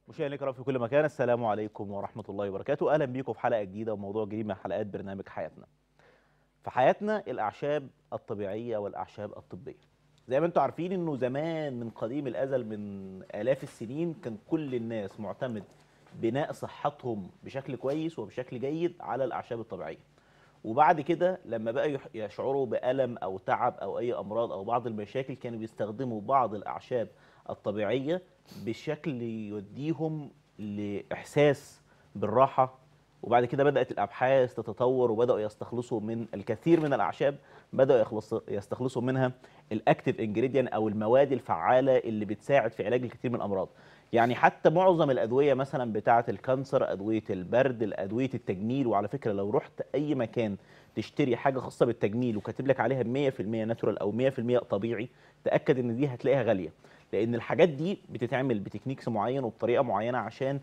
مشاهدينا الكرام في كل مكان السلام عليكم ورحمة الله وبركاته أهلا بيكم في حلقة جديدة وموضوع جديد من حلقات برنامج حياتنا في حياتنا الأعشاب الطبيعية والأعشاب الطبية زي ما انتم عارفين انه زمان من قديم الأزل من آلاف السنين كان كل الناس معتمد بناء صحتهم بشكل كويس وبشكل جيد على الأعشاب الطبيعية وبعد كده لما بقى يح- يشعروا بألم أو تعب أو أي أمراض أو بعض المشاكل كانوا بيستخدموا بعض الأعشاب الطبيعية بشكل يوديهم لإحساس بالراحة وبعد كده بدأت الأبحاث تتطور وبدأوا يستخلصوا من الكثير من الأعشاب بدأوا يخلص- يستخلصوا منها الأكتيف انجريديان أو المواد الفعالة اللي بتساعد في علاج الكثير من الأمراض يعني حتى معظم الأدوية مثلا بتاعة الكانسر أدوية البرد أدوية التجميل وعلى فكرة لو رحت أي مكان تشتري حاجة خاصة بالتجميل وكاتب لك عليها 100% ناتورال أو 100% طبيعي تأكد إن دي هتلاقيها غالية لأن الحاجات دي بتتعمل بتكنيكس معين وبطريقة معينة عشان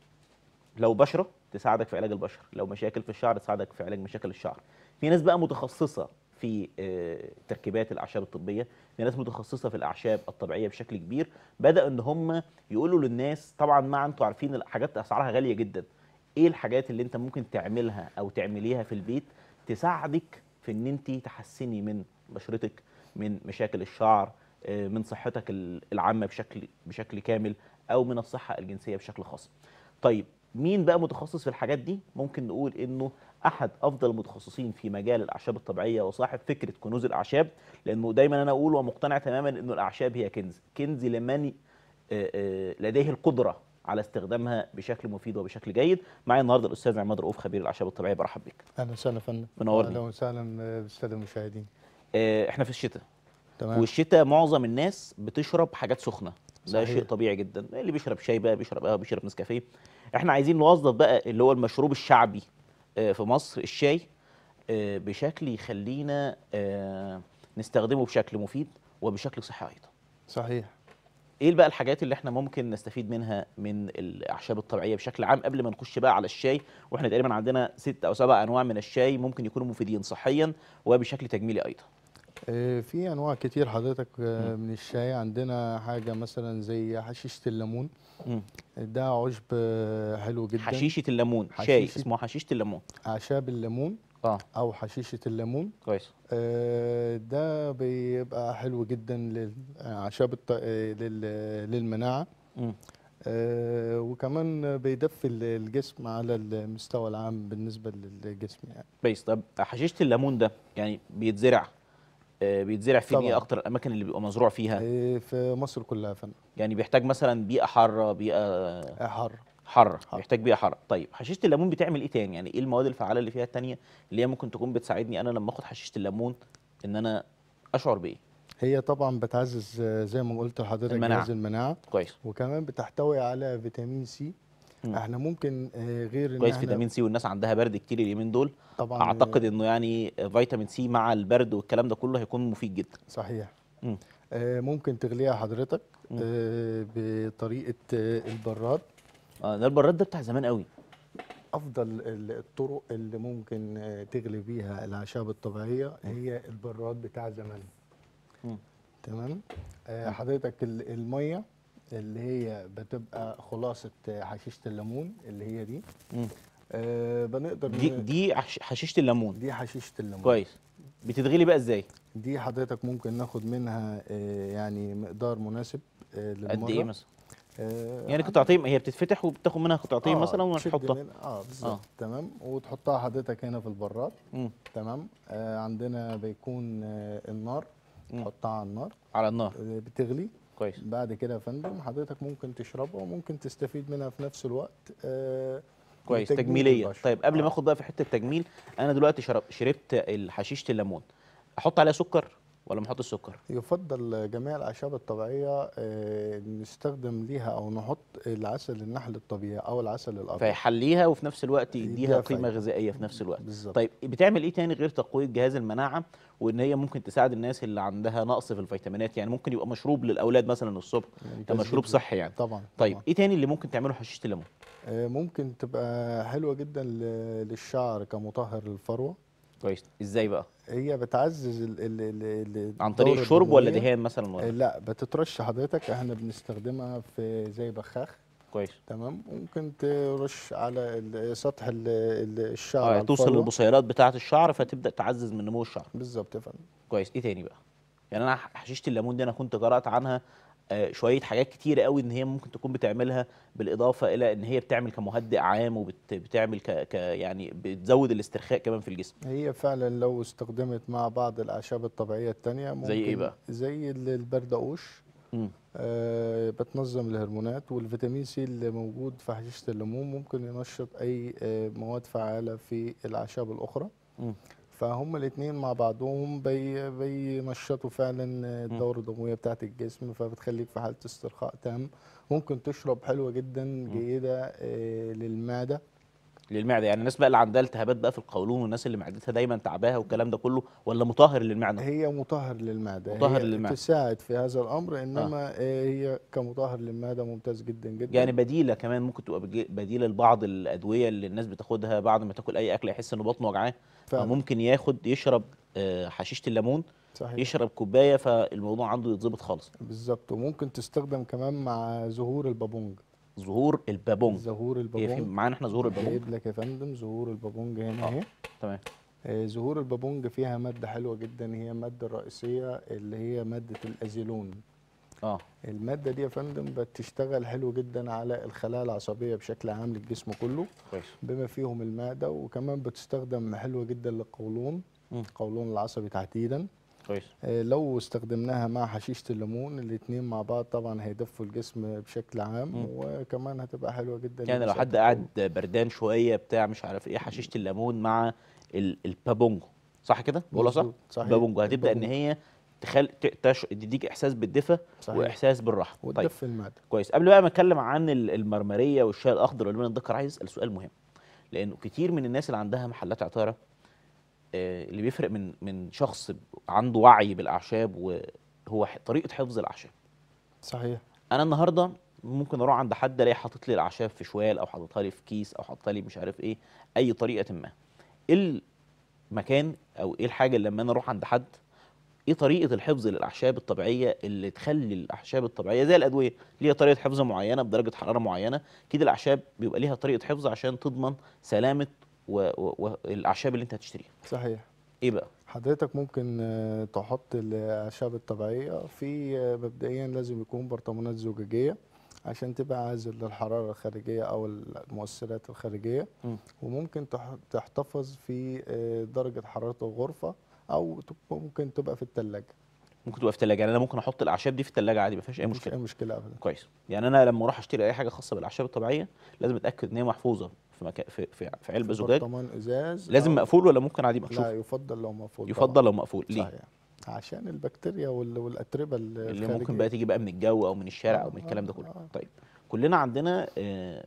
لو بشره تساعدك في علاج البشره لو مشاكل في الشعر تساعدك في علاج مشاكل الشعر في ناس بقى متخصصه في آه، تركيبات الاعشاب الطبيه في ناس متخصصه في الاعشاب الطبيعيه بشكل كبير بدا ان هم يقولوا للناس طبعا مع انتوا عارفين الحاجات اسعارها غاليه جدا ايه الحاجات اللي انت ممكن تعملها او تعمليها في البيت تساعدك في ان انت تحسني من بشرتك من مشاكل الشعر آه، من صحتك ال- العامه بشكل بشكل كامل او من الصحه الجنسيه بشكل خاص طيب مين بقى متخصص في الحاجات دي ممكن نقول انه احد افضل المتخصصين في مجال الاعشاب الطبيعيه وصاحب فكره كنوز الاعشاب لانه دايما انا اقول ومقتنع تماما انه الاعشاب هي كنز كنز لمن آه، آه، لديه القدره على استخدامها بشكل مفيد وبشكل جيد معايا النهارده الاستاذ عماد رؤوف خبير الاعشاب الطبيعيه برحب بك اهلا وسهلا يا فندم منورني. اهلا وسهلا بالساده المشاهدين آه، احنا في الشتاء تمام والشتاء معظم الناس بتشرب حاجات سخنه ده صحيح. شيء طبيعي جدا اللي بيشرب شاي بقى بيشرب قهوه بيشرب نسكافيه احنا عايزين نوظف بقى اللي هو المشروب الشعبي آه، في مصر الشاي آه، بشكل يخلينا آه، نستخدمه بشكل مفيد وبشكل صحي ايضا صحيح ايه بقى الحاجات اللي احنا ممكن نستفيد منها من الاعشاب الطبيعيه بشكل عام قبل ما نخش بقى على الشاي واحنا تقريبا عندنا ست او سبع انواع من الشاي ممكن يكونوا مفيدين صحيا وبشكل تجميلي ايضا آه، في انواع كتير حضرتك آه، من الشاي عندنا حاجه مثلا زي حشيشه الليمون مم. ده عشب آه، حلو جدا حشيشه الليمون شاي حشيشة- اسمه حشيشه الليمون اعشاب الليمون اه او حشيشه الليمون كويس آه، ده بيبقى حلو جدا للاعشاب الط- آه، لل- للمناعه مم. آه، وكمان بيدفي الجسم على المستوى العام بالنسبه للجسم يعني كويس طب حشيشه الليمون ده يعني بيتزرع آه بيتزرع فين ايه طبعاً. اكتر الاماكن اللي بيبقى مزروع فيها آه، في مصر كلها يا فندم يعني بيحتاج مثلا بيئه حاره بيئه آه، حر حاره حر. بيحتاج بيئه حاره طيب حشيشه الليمون بتعمل ايه تاني يعني ايه المواد الفعاله اللي فيها التانية اللي هي ممكن تكون بتساعدني انا لما اخد حشيشه الليمون ان انا اشعر بايه هي طبعا بتعزز آه، زي ما قلت لحضرتك المناعة. جهاز المناعه كويس وكمان بتحتوي على فيتامين سي مم. احنا ممكن آه، غير ان كويس احنا فيتامين سي والناس عندها برد كتير اليومين دول طبعا اعتقد انه يعني فيتامين سي مع البرد والكلام ده كله هيكون مفيد جدا صحيح مم. آه، ممكن تغليها حضرتك مم. آه، بطريقه آه، البراد اه ده البراد ده بتاع زمان قوي افضل ال- الطرق اللي ممكن آه، تغلي بيها الاعشاب الطبيعيه هي البراد بتاع زمان مم. تمام آه، حضرتك ال- الميه اللي هي بتبقى خلاصه آه، حشيشه الليمون اللي هي دي مم. آه، بنقدر دي ن- دي حش- حشيشه الليمون دي حشيشه الليمون كويس بتتغلي بقى ازاي دي حضرتك ممكن ناخد منها آه، يعني مقدار مناسب آه، قد ايه للمرة. مثلا آه، يعني قطعتين هي بتتفتح وبتاخد منها قطعتين آه، مثلا تشد ونحطها من- اه بالظبط آه. تمام وتحطها حضرتك هنا في البراد مم. تمام آه عندنا بيكون آه النار مم. تحطها على النار على النار آه بتغلي كويس بعد كده يا فندم حضرتك ممكن تشربها وممكن تستفيد منها في نفس الوقت آه كويس لتجميل تجميليه البشرة. طيب قبل ما آه. اخد بقى في حته التجميل انا دلوقتي شرب شربت حشيشه الليمون احط عليها سكر ولا ما احطش سكر يفضل جميع الاعشاب الطبيعيه آه نستخدم ليها او نحط العسل النحل الطبيعي او العسل الابيض فيحليها وفي نفس الوقت يديها يديها قيمه فايدة. غذائيه في نفس الوقت بالظبط طيب بتعمل ايه تاني غير تقويه جهاز المناعه وان هي ممكن تساعد الناس اللي عندها نقص في الفيتامينات يعني ممكن يبقى مشروب للاولاد مثلا الصبح يعني ده مشروب تثبيت- صحي يعني طبعا طيب طبعاً. ايه تاني اللي ممكن تعمله حشيشه الليمون آه ممكن تبقى حلوه جدا ل- للشعر كمطهر للفروه كويس ازاي بقى هي بتعزز ال ال ال ال عن طريق الدورة الشرب ولا الدموية. دهان مثلا آه، ولا لا بتترش حضرتك احنا بنستخدمها في زي بخاخ كويس تمام ممكن ترش على ال- سطح ال- ال- الشعر اه على يعني توصل الفروة. للبصيلات بتاعه الشعر فتبدا تعزز من نمو الشعر بالظبط يا فندم كويس ايه تاني بقى يعني انا حشيشه الليمون دي انا كنت قرات عنها آه، شويه حاجات كتيره قوي ان هي ممكن تكون بتعملها بالاضافه الى ان هي بتعمل كمهدئ عام وبتعمل ك, ك يعني بتزود الاسترخاء كمان في الجسم هي فعلا لو استخدمت مع بعض الاعشاب الطبيعيه التانية ممكن زي إيه بقى؟ زي ال- البردقوش مم. آه بتنظم الهرمونات والفيتامين سي اللي موجود في حشيشه الليمون ممكن ينشط اي آه مواد فعاله في الاعشاب الاخرى مم. فهم الاثنين مع بعضهم بي بينشطوا فعلا آه، الدوره الدمويه بتاعه الجسم فبتخليك في حاله استرخاء تام ممكن تشرب حلوه جدا جيده آه للمعده للمعده يعني الناس بقى اللي عندها التهابات بقى في القولون والناس اللي معدتها دايما تعباها والكلام ده كله ولا مطهر للمعده هي مطهر للمعده مطهر هي للمعدة. تساعد في هذا الامر انما آه. هي كمطهر للمعده ممتاز جدا جدا يعني بديله كمان ممكن تبقى بج- بديله لبعض الادويه اللي الناس بتاخدها بعد ما تاكل اي اكل يحس ان بطنه وجعاه فعلا. فممكن ياخد يشرب آه، حشيشه الليمون صحيح يشرب كوبايه فالموضوع عنده يتظبط خالص بالظبط وممكن تستخدم كمان مع زهور البابونج ظهور البابونج زهور هي في البابونج معانا احنا ظهور البابونج جايب لك يا فندم زهور البابونج هنا آه. اهي تمام آه، زهور البابونج فيها ماده حلوه جدا هي الماده الرئيسيه اللي هي ماده الازيلون اه الماده دي يا فندم بتشتغل حلو جدا على الخلايا العصبيه بشكل عام للجسم كله كويس بما فيهم المعده وكمان بتستخدم حلوه جدا للقولون مم. القولون العصبي تحديدا كويس آه، لو استخدمناها مع حشيشه الليمون الاتنين مع بعض طبعا هيدفوا الجسم بشكل عام مم. وكمان هتبقى حلوه جدا يعني لو لمساعدة حد قاعد بردان شويه بتاع مش عارف ايه حشيشه الليمون مع ال- البابونجو صح كده بقولها صح مظبوط، صحيح. البابونجو هتبدا ان البابونجو. هي تخل ت- تش... تديك احساس بالدفى صحيح. واحساس بالراحه طيب وتدفي المعده كويس قبل بقى ما اتكلم عن ال- المرمريه والشاي الاخضر واللبن الذكر عايز اسال سؤال مهم لانه كتير من الناس اللي عندها محلات عطاره آه، اللي بيفرق من من شخص عنده وعي بالاعشاب وهو ح- طريقه حفظ الاعشاب صحيح انا النهارده ممكن اروح عند حد الاقي حاطط لي الاعشاب في شوال او حاططها لي في كيس او حاططها لي مش عارف ايه اي طريقه ما ايه المكان او ايه الحاجه اللي لما انا اروح عند حد ايه طريقه الحفظ للاعشاب الطبيعيه اللي تخلي الاعشاب الطبيعيه زي الادويه ليها طريقه حفظ معينه بدرجه حراره معينه كده الاعشاب بيبقى ليها طريقه حفظ عشان تضمن سلامه والاعشاب اللي انت هتشتريها صحيح ايه بقى حضرتك ممكن آه، تحط الاعشاب الطبيعيه في آه، مبدئيا لازم يكون برطمانات زجاجيه عشان تبقى عازل للحراره الخارجيه او المؤثرات الخارجيه مم. وممكن تح- تحتفظ في آه، درجه حراره الغرفه او تب- ممكن تبقى في الثلاجه ممكن تبقى في الثلاجه يعني انا ممكن احط الاعشاب دي في الثلاجه عادي ما فيهاش اي مفيش مشكله اي مشكله ابدا كويس يعني انا لما اروح اشتري اي حاجه خاصه بالاعشاب الطبيعيه لازم اتاكد ان هي محفوظه في مكان في في, في علبه في زجاج برطمان ازاز لازم أو- مقفول ولا ممكن عادي مكشوف لا يفضل لو مقفول يفضل لو مقفول طبعاً. ليه صحيح عشان البكتيريا وال- والاتربه اللي ممكن الخارجية. بقى تيجي بقى من الجو او من الشارع او آه، من الكلام ده آه، كله آه. طيب كلنا عندنا آه،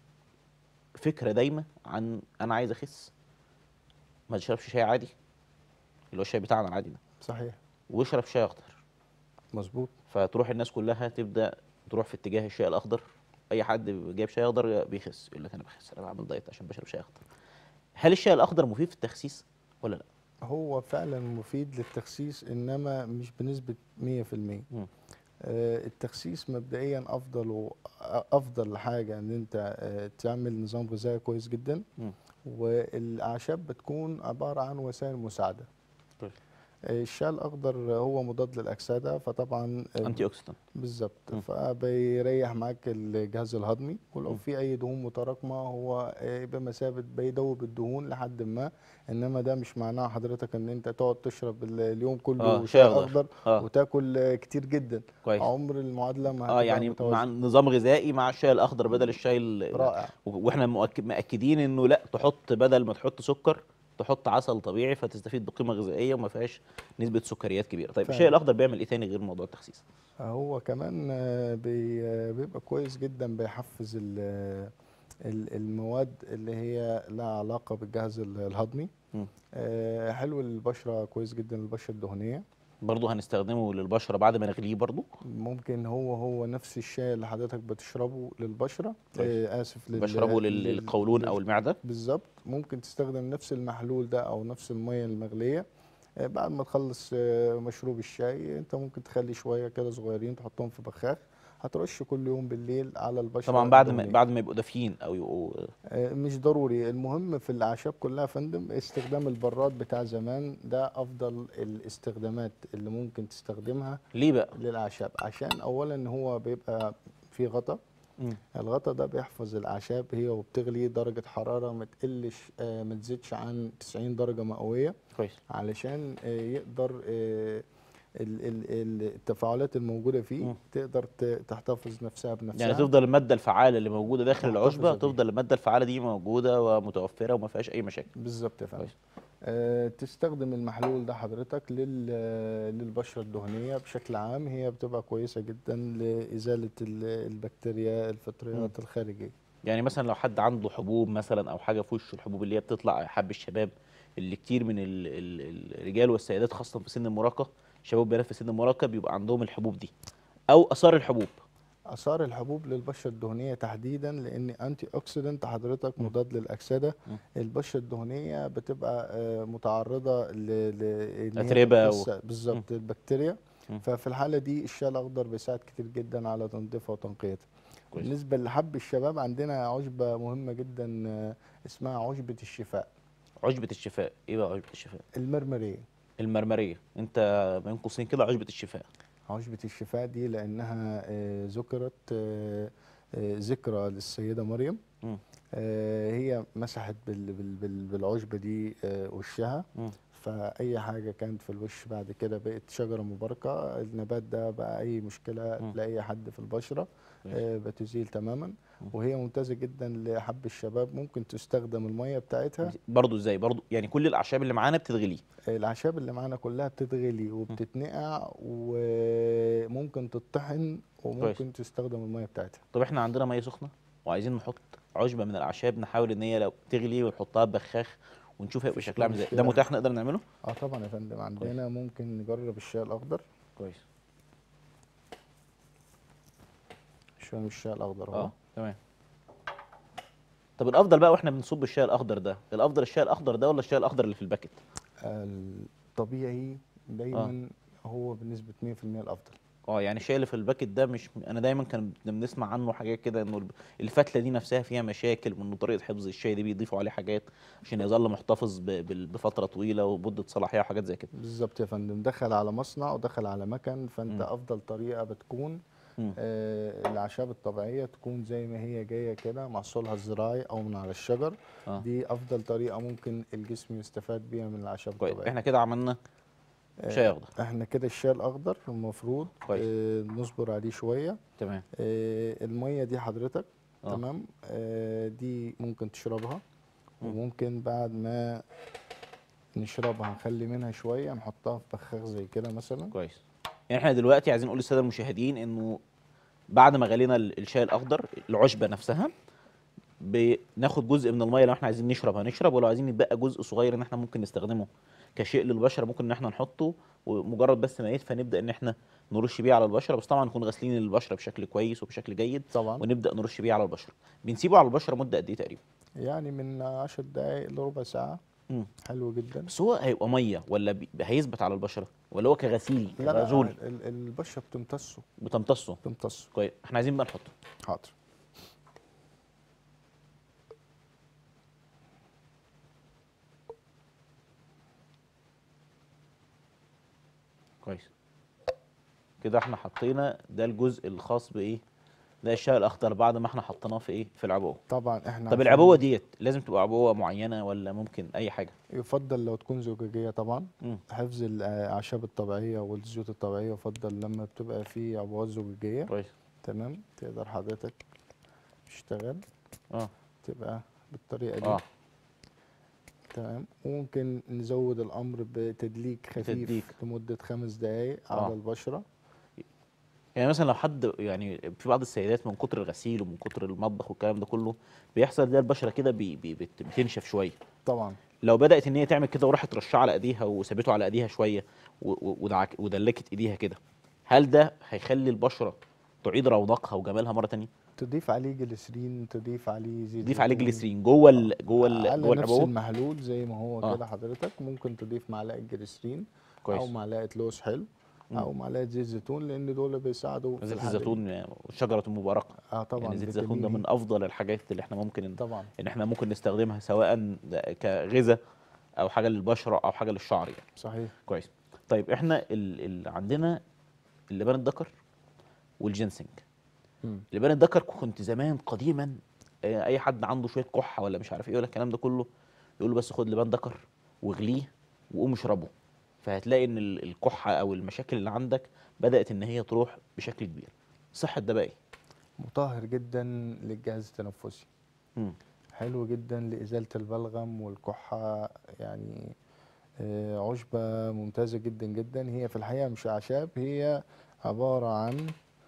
فكره دايمه عن انا عايز اخس ما تشربش شاي عادي اللي هو الشاي بتاعنا العادي ده صحيح واشرب شاي اخضر مظبوط فتروح الناس كلها تبدا تروح في اتجاه الشاي الاخضر اي حد جايب شاي اخضر بيخس يقول لك انا بخس انا بعمل دايت عشان بشرب شاي اخضر هل الشاي الاخضر مفيد في التخسيس ولا لا هو فعلا مفيد للتخسيس انما مش بنسبه 100% مم. آه، التخسيس مبدئيا افضل و- افضل حاجه ان انت آه، تعمل نظام غذائي كويس جدا مم. والاعشاب بتكون عباره عن وسائل مساعده طيب. آه، الشاي الاخضر هو مضاد للاكسده فطبعا آه، انتي اوكسيدنت بالظبط مم. فبيريح معاك الجهاز الهضمي ولو مم. في اي دهون متراكمه هو آه، بمثابه بيدوب الدهون لحد ما انما ده مش معناه حضرتك ان انت تقعد تشرب ال- اليوم كله اه شاي شاي اخضر اخضر اه وتاكل آه، كتير جدا كويس عمر المعادله ما اه هتبقى يعني متوازنة. مع نظام غذائي مع الشاي الاخضر بدل الشاي ال- رائع و- واحنا مؤكد مأكدين انه لا تحط بدل ما تحط سكر تحط عسل طبيعي فتستفيد بقيمه غذائيه وما فيهاش نسبه سكريات كبيره طيب فعلا. الشاي الاخضر بيعمل ايه تاني غير موضوع التخسيس هو كمان آه، بي- آه، بيبقى كويس جدا بيحفز ال- ال- المواد اللي هي لها علاقه بالجهاز ال- الهضمي مم. آه، حلو للبشره كويس جدا للبشره الدهنيه برضه هنستخدمه للبشره بعد ما نغليه برضه ممكن هو هو نفس الشاي اللي حضرتك بتشربه للبشره كويس. آه اسف لل- بشربه لل- لل- للقولون او لل- المعده بالظبط ممكن تستخدم نفس المحلول ده او نفس الميه المغليه آه بعد ما تخلص آه مشروب الشاي انت ممكن تخلي شويه كده صغيرين تحطهم في بخاخ هترش كل يوم بالليل على البشره طبعا بعد ما الدهنية. بعد ما يبقوا دافيين او يبقوا آه، مش ضروري المهم في الاعشاب كلها يا فندم استخدام البراد بتاع زمان ده افضل الاستخدامات اللي ممكن تستخدمها ليه بقى للاعشاب عشان اولا هو بيبقى في غطا مم. الغطا ده بيحفظ الاعشاب هي وبتغلي درجه حراره ما تقلش آه، ما تزيدش عن 90 درجه مئويه كويس علشان آه، يقدر آه، ال- ال- ال- التفاعلات الموجوده فيه مم. تقدر ت- تحتفظ نفسها بنفسها يعني تفضل الماده الفعاله اللي موجوده داخل محتفظة العشبه بيه. تفضل الماده الفعاله دي موجوده ومتوفره وما فيهاش اي مشاكل بالظبط يا فندم كويس. آه، تستخدم المحلول ده حضرتك لل- للبشرة الدهنية بشكل عام هي بتبقى كويسة جدا لإزالة ال- البكتيريا الفطريات الخارجية يعني مثلا لو حد عنده حبوب مثلا او حاجه في وشه الحبوب اللي هي بتطلع حب الشباب اللي كتير من ال ال الرجال والسيدات خاصه في سن المراهقه شباب بنات في سن المراهقه بيبقى عندهم الحبوب دي او اثار الحبوب آثار الحبوب للبشرة الدهنية تحديدا لأن أنتي أوكسيدنت حضرتك مم. مضاد للأكسدة مم. البشرة الدهنية بتبقى آه، متعرضة ل ل- إن هي أتربة و- تتوسع- بالظبط البكتيريا مم. ففي الحالة دي الشاي الأخضر بيساعد كتير جدا على تنظيفها وتنقيتها كويس. بالنسبة لحب الشباب عندنا عشبة مهمة جدا آه، اسمها عشبة الشفاء عشبه الشفاء ايه بقى عشبه الشفاء المرمرية المرمريه انت بين قوسين كده عشبه الشفاء عشبة الشفاء دي لأنها آه، ذكرت آه، آه، ذكرى للسيدة مريم مم. آه، هي مسحت بال- بال- بال- بالعشبة دي آه، وشها مم. فأي حاجة كانت في الوش بعد كده بقت شجرة مباركة النبات ده بقى أي مشكلة مم. لأي حد في البشرة كويس. آه، بتزيل تماما مم. وهي ممتازة جدا لحب الشباب ممكن تستخدم المية بتاعتها برضه ازاي برضه يعني كل الاعشاب اللي معانا بتتغلي الأعشاب اللي معانا كلها بتتغلي وبتتنقع وممكن تطحن وممكن تستخدم المية بتاعتها طب احنا عندنا ميه سخنه وعايزين نحط عشبه من الاعشاب نحاول ان هي لو تغلي ونحطها ببخاخ ونشوف هيبقى مفيش شكلها عامل ازاي ده مشكلة. متاح نقدر نعمله اه طبعا يا فندم عندنا ممكن نجرب الشاي الأخضر كويس شوية من الشاي الأخضر اهو اه تمام طب الافضل بقى واحنا بنصب الشاي الاخضر ده الافضل الشاي الاخضر ده ولا الشاي الاخضر اللي في الباكت الطبيعي دايما هو بنسبة 100% الأفضل اه يعني الشاي اللي في الباكت ده مش انا دايما كان بنسمع عنه حاجات كده انه الب- الفتله دي نفسها فيها مشاكل وانه طريقه حفظ الشاي دي بيضيفوا عليه حاجات عشان يظل محتفظ ب- بال- بفتره طويله ومده صلاحيه وحاجات زي كده بالظبط يا فندم دخل على مصنع ودخل على مكن فأنت مم. أفضل طريقة بتكون مم. آه الأعشاب الطبيعية تكون زي ما هي جاية كده محصولها الزراعي أو من على الشجر اه دي أفضل طريقة ممكن الجسم يستفاد بيها من الأعشاب كويس الطبيعية احنا كده عملنا شاي اخضر احنا كده الشاي الأخضر المفروض كويس. آه نصبر عليه شوية تمام آه المية دي حضرتك آه. تمام آه دي ممكن تشربها مم. وممكن بعد ما نشربها نخلي منها شوية نحطها في بخاخ زي كده مثلا كويس يعني احنا دلوقتي عايزين نقول للساده المشاهدين انه بعد ما غلينا ال- الشاي الاخضر العشبه نفسها بناخد جزء من الميه لو احنا عايزين نشرب هنشرب ولو عايزين يتبقى جزء صغير ان احنا ممكن نستخدمه كشيء للبشره ممكن ان احنا نحطه ومجرد بس ما يدفى نبدا ان احنا نرش بيه على البشره بس طبعا نكون غاسلين البشره بشكل كويس وبشكل جيد طبعا ونبدا نرش بيه على البشره بنسيبه على البشره مده قد ايه تقريبا يعني من عشر دقايق لربع ساعة مم. حلو جدا بس هو هيبقى ميه ولا بي- هيثبت على البشره ولا هو كغسيل لا لا كغزول ال- البشرة بتمتصه بتمتصه بتمتصه كويس احنا عايزين بقى نحطه حاضر كويس كده احنا حطينا ده الجزء الخاص بايه ده الشاي الاخضر بعد ما احنا حطيناه في ايه في العبوه طبعا احنا طب عشان العبوه ديت لازم تبقى عبوه معينه ولا ممكن اي حاجه يفضل لو تكون زجاجية طبعا مم. حفظ الأعشاب الطبيعية والزيوت الطبيعية يفضل لما بتبقى في عبوات زجاجية كويس تمام تقدر حضرتك تشتغل اه تبقى بالطريقة دي اه تمام وممكن نزود الأمر بتدليك خفيف تدليك. لمدة خمس دقايق آه. على البشرة يعني مثلا لو حد يعني في بعض السيدات من كتر الغسيل ومن كتر المطبخ والكلام ده كله بيحصل ده البشره كده بي بي بت- بتنشف شويه طبعا لو بدات ان هي تعمل كده وراحت رشاه على ايديها وسابته على ايديها شويه و- و- ودعك- ودلكت ايديها كده هل ده هيخلي البشره تعيد رونقها وجمالها مره تانية تضيف عليه جليسرين تضيف عليه زيت تضيف عليه زيتون. جليسرين جوه ال جوه ال على جوه نفس العبوه المحلول زي ما هو آه. كده حضرتك ممكن تضيف معلقة جليسرين كويس أو معلقة لوز حلو او معلقه زيت زيتون لان دول بيساعدوا في زيت الحالة دي. الزيتون شجره مباركه اه طبعا يعني زيت ده الزيتون ده جميل. من افضل الحاجات اللي احنا ممكن طبعا ان احنا ممكن نستخدمها سواء كغذاء او حاجه للبشره او حاجه للشعر يعني صحيح كويس طيب احنا ال... ال... عندنا اللبان الذكر والجنسنج مم. لبان الذكر كنت زمان قديما آه، اي حد عنده شويه كحه ولا مش عارف ايه ولا الكلام ده كله يقول له بس خد لبان ذكر واغليه وقوم اشربه فهتلاقي ان ال- الكحه او المشاكل اللي عندك بدات ان هي تروح بشكل كبير صحه ده بقى ايه مطهر جدا للجهاز التنفسي مم. حلو جدا لإزالة البلغم والكحة يعني آه، عشبة ممتازة جدا جدا هي في الحقيقة مش أعشاب هي عبارة عن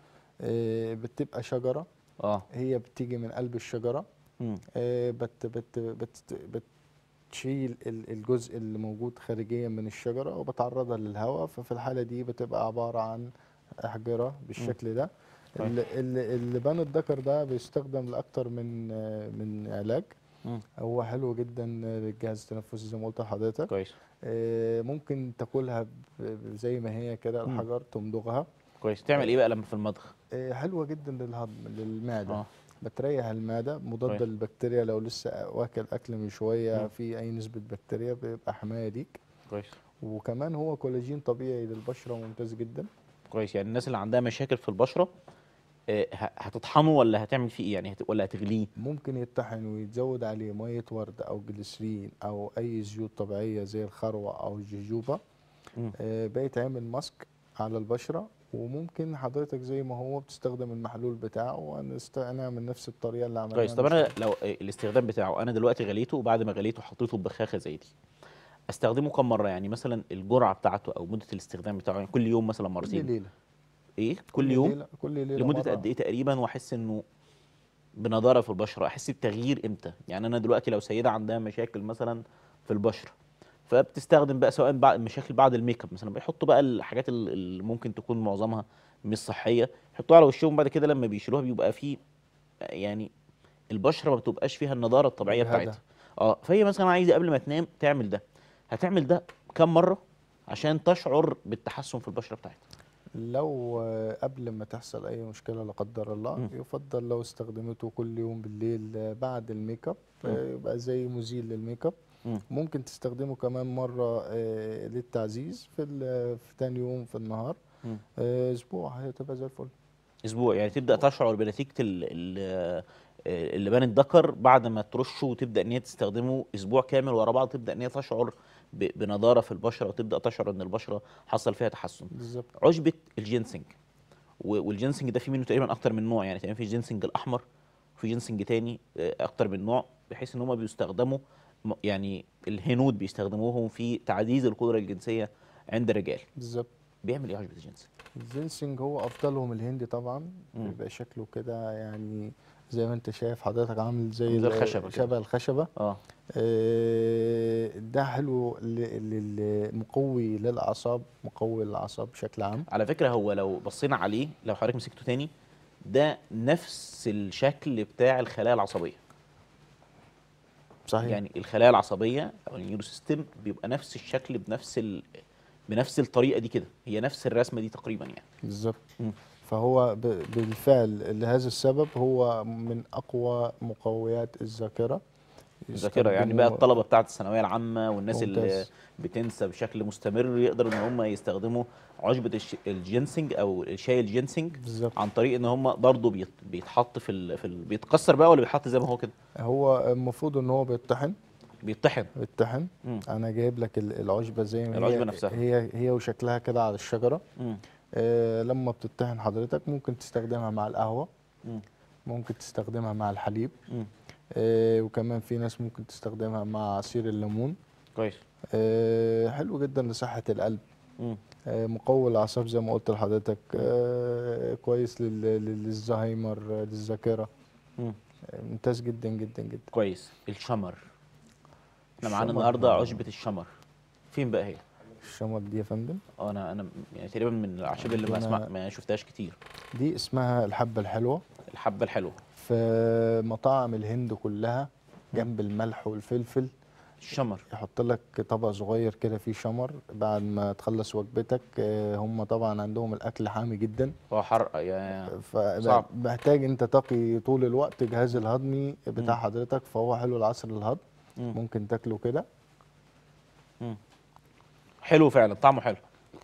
آه، بتبقى شجرة اه هي بتيجي من قلب الشجرة مم. آه، بت بت بت بتشيل ال- الجزء اللي موجود خارجيا من الشجرة وبتعرضها للهواء ففي الحالة دي بتبقى عبارة عن أحجرة بالشكل ده طيب. ال- ال- اللبان الذكر ده بيستخدم لأكتر من آه، من علاج مم. هو حلو جدا للجهاز التنفسي زي ما قلت لحضرتك كويس آه، ممكن تاكلها ب- ب- زي ما هي كده مم. الحجر تمضغها كويس تعمل ايه بقى لما في المضغ آه، حلوة جدا للهضم للمعدة اه بتريح المعدة مضادة كويس. للبكتيريا لو لسه واكل أكل من شوية مم. في أي نسبة بكتيريا بيبقى حماية ليك كويس وكمان هو كولاجين طبيعي للبشرة ممتاز جدا كويس يعني الناس اللي عندها مشاكل في البشره آه، ه- هتطحنه ولا هتعمل فيه ايه يعني هت... ولا هتغليه ممكن يطحن ويتزود عليه مية ورد أو جليسرين أو أي زيوت طبيعية زي الخروع أو الجوجوبا مم. آه، بيتعمل ماسك على البشرة وممكن حضرتك زي ما هو بتستخدم المحلول بتاعه ونعمل نفس الطريقة اللي عملناها كويس طب انا نشتغل. لو آه، الاستخدام بتاعه انا دلوقتي غليته وبعد ما غليته حطيته ببخاخه زي دي استخدمه كم مره يعني مثلا الجرعه بتاعته او مده الاستخدام بتاعه يعني كل يوم مثلا كل مرتين ليلة ايه كل يوم ليلة كل ليلة لمده مرة. قد ايه تقريبا واحس انه بنضاره في البشره احس بتغيير امتى يعني انا دلوقتي لو سيده عندها مشاكل مثلا في البشره فبتستخدم بقى سواء بعد مشاكل بعد الميك اب مثلا بيحطوا بقى الحاجات ال- اللي ممكن تكون معظمها مش صحيه يحطوها على وشهم بعد كده لما بيشيلوها بيبقى فيه يعني البشره ما بتبقاش فيها النضاره الطبيعيه مجهدة. بتاعتها اه فهي مثلا عايزه قبل ما تنام تعمل ده هتعمل ده كم مره عشان تشعر بالتحسن في البشره بتاعتها لو آه، قبل ما تحصل اي مشكله لا قدر الله مم. يفضل لو استخدمته كل يوم بالليل آه، بعد الميك اب آه، يبقى زي مزيل للميك اب مم. ممكن تستخدمه كمان مره آه، للتعزيز في ال- في تاني يوم في النهار مم. آه، اسبوع هتبقى زي الفل اسبوع يعني تبدا تشعر بنتيجه ال- ال- اللبان الذكر بعد ما ترشه وتبدا ان هي تستخدمه اسبوع كامل ورا بعض تبدا ان هي تشعر ب- بنضاره في البشره وتبدا تشعر ان البشره حصل فيها تحسن بالظبط عشبه الجينسنج و- والجينسنج ده في منه تقريبا اكتر من نوع يعني تقريبا في الجينسنج الاحمر وفي جينسنج تاني آه، اكتر من نوع بحيث ان هم بيستخدموا م- يعني الهنود بيستخدموهم في تعزيز القدره الجنسيه عند الرجال بالظبط بيعمل ايه عشبه الجينسنج الجينسينج هو افضلهم الهندي طبعا مم. بيبقى شكله كده يعني زي ما انت شايف حضرتك عامل زي زي ال- الخشبة كده. شبه الخشبه اه آه، ده حلو ل- لل- مقوي للاعصاب مقوي للاعصاب بشكل عام على فكره هو لو بصينا عليه لو حضرتك مسكته تاني ده نفس الشكل بتاع الخلايا العصبيه صحيح يعني الخلايا العصبيه او النيورو سيستم بيبقى نفس الشكل بنفس ال... بنفس الطريقه دي كده هي نفس الرسمه دي تقريبا يعني بالظبط مم. فهو ب- بالفعل لهذا السبب هو من اقوى مقويات الذاكره الذاكره يعني يستخدموا- بقى الطلبه بتاعه الثانويه العامه والناس اللي ممتاز. بتنسى بشكل مستمر يقدروا ان هم يستخدموا عشبه الش... الجينسنج او الشاي الجينسنج بالظبط عن طريق ان هم برضه بيت... بيتحط في ال... في ال... بيتكسر بقى ولا بيتحط زي ما هو كده هو المفروض ان هو بيطحن بيطحن بيطحن مم. انا جايب لك ال- العشبه زي ما العشبة هي نفسها. هي هي وشكلها كده على الشجره مم. آه لما بتطحن حضرتك ممكن تستخدمها مع القهوه مم. ممكن تستخدمها مع الحليب مم. آه وكمان في ناس ممكن تستخدمها مع عصير الليمون كويس آه حلو جدا لصحه القلب مم. آه، مقوي الاعصاب زي ما قلت لحضرتك آه، كويس لل- لل- للزهايمر آه، للذاكره مم. آه، ممتاز جدا جدا جدا كويس الشمر احنا معانا الشمر. النهارده عشبه الشمر فين بقى هي الشمر دي يا فندم اه انا انا يعني تقريبا من الاعشاب اللي ما عندنا- اسمع ما شفتهاش كتير دي اسمها الحبه الحلوه الحبه الحلوه في مطاعم الهند كلها جنب الملح والفلفل الشمر يحط لك طبق صغير كده فيه شمر بعد ما تخلص وجبتك آه، هم طبعا عندهم الاكل حامي جدا هو حرق يا صعب. فمحتاج انت تقي طول الوقت الجهاز الهضمي بتاع مم. حضرتك فهو حلو العصر للهضم مم. ممكن تاكله كده حلو فعلا طعمه حلو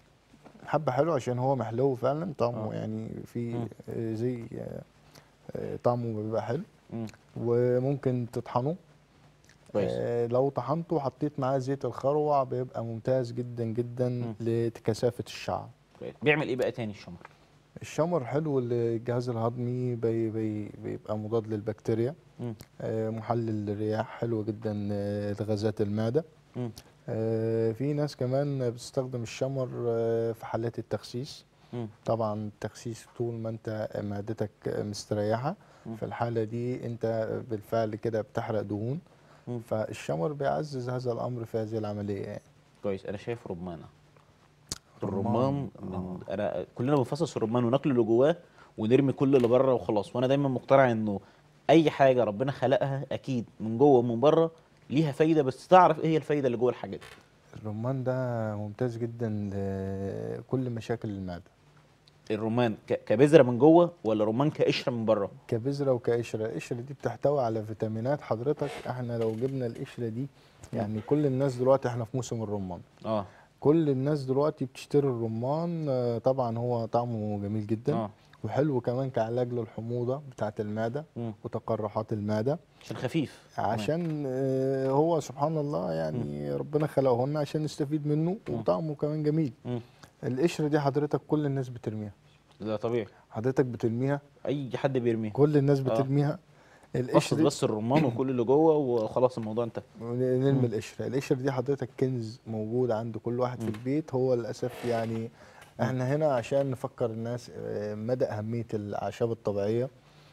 حبة حلو عشان هو محلو فعلا طعمه آه. يعني مم. في آه، زي آه، آه، طعمه بيبقى حلو مم. وممكن تطحنه كويس آه، لو طحنته وحطيت معاه زيت الخروع بيبقى ممتاز جدا جدا مم. لكثافة الشعر كويس بيعمل ايه بقى تاني الشمر الشمر حلو للجهاز الهضمي بي بي بيبقى مضاد للبكتيريا مم. آه، محلل للرياح حلو جدا آه، لغازات المعدة مم. آه، في ناس كمان بتستخدم الشمر آه، في حالات التخسيس مم. طبعا التخسيس طول ما انت معدتك مستريحة مم. في الحالة دي انت بالفعل كده بتحرق دهون مم. فالشمر بيعزز هذا الامر في هذه العملية يعني كويس انا شايف رمانه رمان، الرمان من آه. انا كلنا بنفصص الرمان وناكل اللي جواه ونرمي كل اللي بره وخلاص وانا دايما مقتنع انه اي حاجه ربنا خلقها اكيد من جوه ومن بره ليها فايده بس تعرف ايه هي الفايده اللي جوه الحاجات الرمان ده ممتاز جدا لكل مشاكل المعدة الرمان ك- كبذره من جوه ولا رمان كقشره من بره كبذرة وكقشرة القشرة دي بتحتوي على فيتامينات حضرتك احنا لو جبنا القشرة دي يعني كل الناس دلوقتي احنا في موسم الرمان اه كل الناس دلوقتي بتشتري الرمان آه، طبعا هو طعمه جميل جدا اه وحلو كمان كعلاج للحموضة بتاعة المعدة مم. وتقرحات المعدة عشان خفيف كمان. عشان آه، هو سبحان الله يعني ربنا خلقه لنا عشان نستفيد منه وطعمه كمان جميل مم. القشرة دي حضرتك كل الناس بترميها ده طبيعي حضرتك بترميها اي حد بيرميه كل الناس آه. بترميها قصد القشرة دي بس الرمان وكل اللي جوه وخلاص الموضوع انتهى نرمي القشرة القشرة دي حضرتك كنز موجود عند كل واحد في البيت هو للأسف يعني احنا هنا عشان نفكر الناس آه، مدى أهمية الأعشاب الطبيعية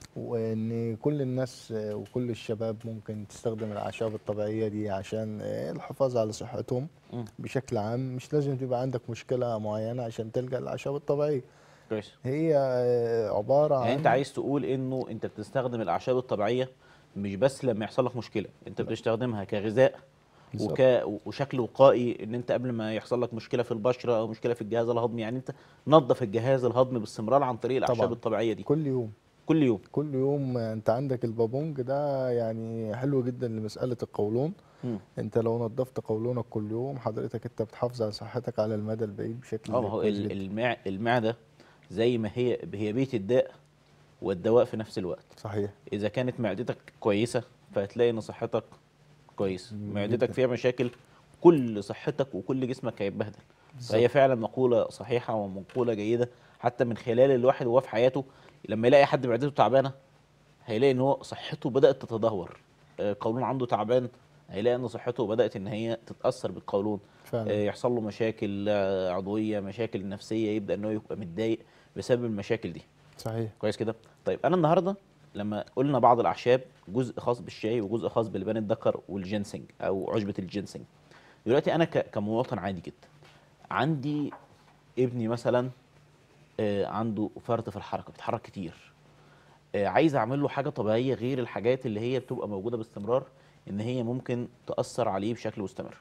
وإن كل الناس آه، وكل الشباب ممكن تستخدم الأعشاب الطبيعية دي عشان آه، الحفاظ على صحتهم مم. بشكل عام مش لازم تبقى عندك مشكلة معينة عشان تلجأ للأعشاب الطبيعية كويس هي آه، عبارة عن يعني انت عايز تقول انه انت بتستخدم الاعشاب الطبيعيه مش بس لما يحصل لك مشكله انت بتستخدمها كغذاء بالظبط. وك وشكل وقائي ان انت قبل ما يحصل لك مشكله في البشره او مشكله في الجهاز الهضمي يعني انت نظف الجهاز الهضمي باستمرار عن طريق الاعشاب طبعاً. الطبيعيه دي كل يوم كل يوم كل يوم انت عندك البابونج ده يعني حلو جدا لمسألة القولون مم. انت لو نظفت قولونك كل يوم حضرتك انت بتحافظ على صحتك على المدى البعيد بشكل اه ما هو كويس ال- جدا. المع... المعده زي ما هي هي بيت الداء والدواء في نفس الوقت صحيح اذا كانت معدتك كويسه فهتلاقي ان صحتك كويس مم، معدتك جداً. فيها مشاكل كل صحتك وكل جسمك هيتبهدل فهي فعلا مقوله صحيحه ومقوله جيده حتى من خلال الواحد وهو في حياته لما يلاقي حد معدته تعبانه هيلاقي ان هو صحته بدات تتدهور آه، القولون عنده تعبان هيلاقي ان صحته بدات ان هي تتاثر بالقولون آه، فعلا يحصل له مشاكل آه، عضويه مشاكل نفسيه يبدا ان هو يبقى متضايق بسبب المشاكل دي صحيح كويس كده طيب انا النهارده لما قلنا بعض الاعشاب جزء خاص بالشاي وجزء خاص بلبان الذكر والجنسنج او عشبه الجنسنج دلوقتي انا ك- كمواطن عادي جدا عندي ابني مثلا آه، عنده فرط في الحركه بيتحرك كتير آه، عايز اعمل له حاجه طبيعيه غير الحاجات اللي هي بتبقى موجوده باستمرار ان هي ممكن تاثر عليه بشكل مستمر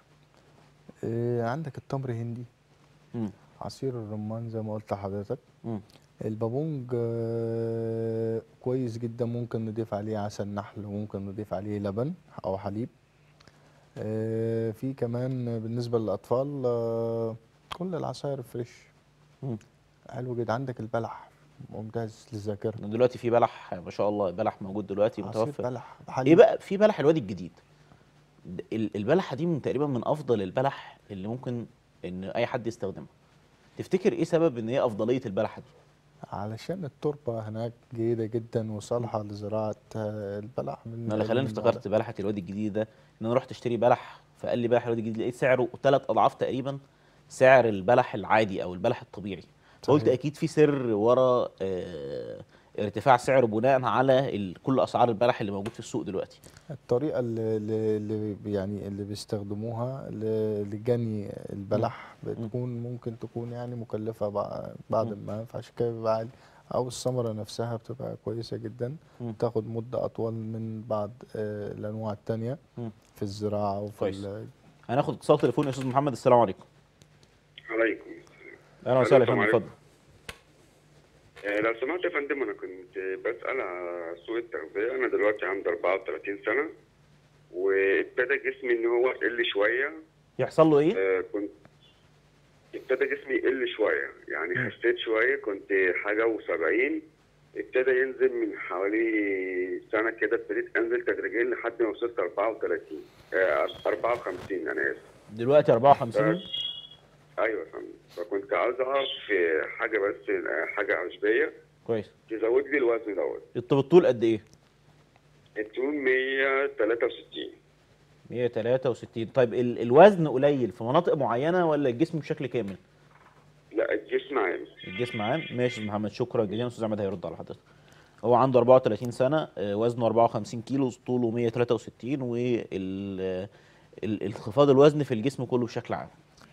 اه عندك التمر هندي مم. عصير الرمان زي ما قلت لحضرتك مم. البابونج اه كويس جدا ممكن نضيف عليه عسل نحل وممكن نضيف عليه لبن او حليب اه في كمان بالنسبة للأطفال اه كل العصائر فريش مم. حلو جدا عندك البلح ممتاز للذاكرة دلوقتي في بلح ما شاء الله بلح موجود دلوقتي عصير متوفر بلح ايه حليب بقى في بلح الوادي الجديد د- ال- البلحه دي من تقريبا من افضل البلح اللي ممكن ان اي حد يستخدمها تفتكر ايه سبب ان هي افضليه البلحه دي علشان التربة هناك جيدة جدا وصالحة لزراعة آه، البلح من انا اللي خلاني من النوع ده. افتكرت بلحه الوادي الجديد ده ان انا رحت اشتري بلح فقال لي بلح الوادي الجديد لقيت سعره ثلاث اضعاف تقريبا سعر البلح العادي او البلح الطبيعي فقلت صحيح. اكيد في سر ورا آه، ارتفاع سعره بناء على ال- كل اسعار البلح اللي موجود في السوق دلوقتي الطريقة اللي, اللي- اللي بي- يعني اللي بيستخدموها ل- لجني البلح بتكون ممكن تكون يعني مكلفة بع- بعض مم. ما فعشان كده بيبقى عالي او الثمره نفسها بتبقى كويسه جدا مم. تاخد مده اطول من بعض آه، الانواع التانية مم. في الزراعه وفي كويس. ال- هناخد اتصال تليفوني يا استاذ محمد السلام عليكم عليكم اهلا وسهلا يا السلام فندم عليكم. اتفضل آه، لو سمحت يا فندم انا كنت بسأل على سوق التغذية انا دلوقتي عندي 34 سنة وابتدى جسمي ان هو يقل شوية يحصل له ايه آه، كنت ابتدى جسمي يقل شوية يعني خسيت شوية كنت حاجة و70 ابتدى ينزل من حوالي سنة كده ابتديت انزل تدريجيا لحد ما وصلت 34 آه، 54 انا اسف دلوقتي 54 ايوه يا فندم فكنت عاوز اعرف آه، حاجة بس آه، حاجة عشبية كويس تزود لي الوزن دوت انت بالطول قد ايه الطول 163 163 طيب ال الوزن قليل في مناطق معينه ولا الجسم بشكل كامل لا الجسم عام الجسم عام ماشي يا أستاذ محمد شكرا جزيلا استاذ احمد هيرد على حضرتك هو عنده 34 سنه آه، وزنه 54 كيلو طوله 163 وال انخفاض الوزن في الجسم كله بشكل عام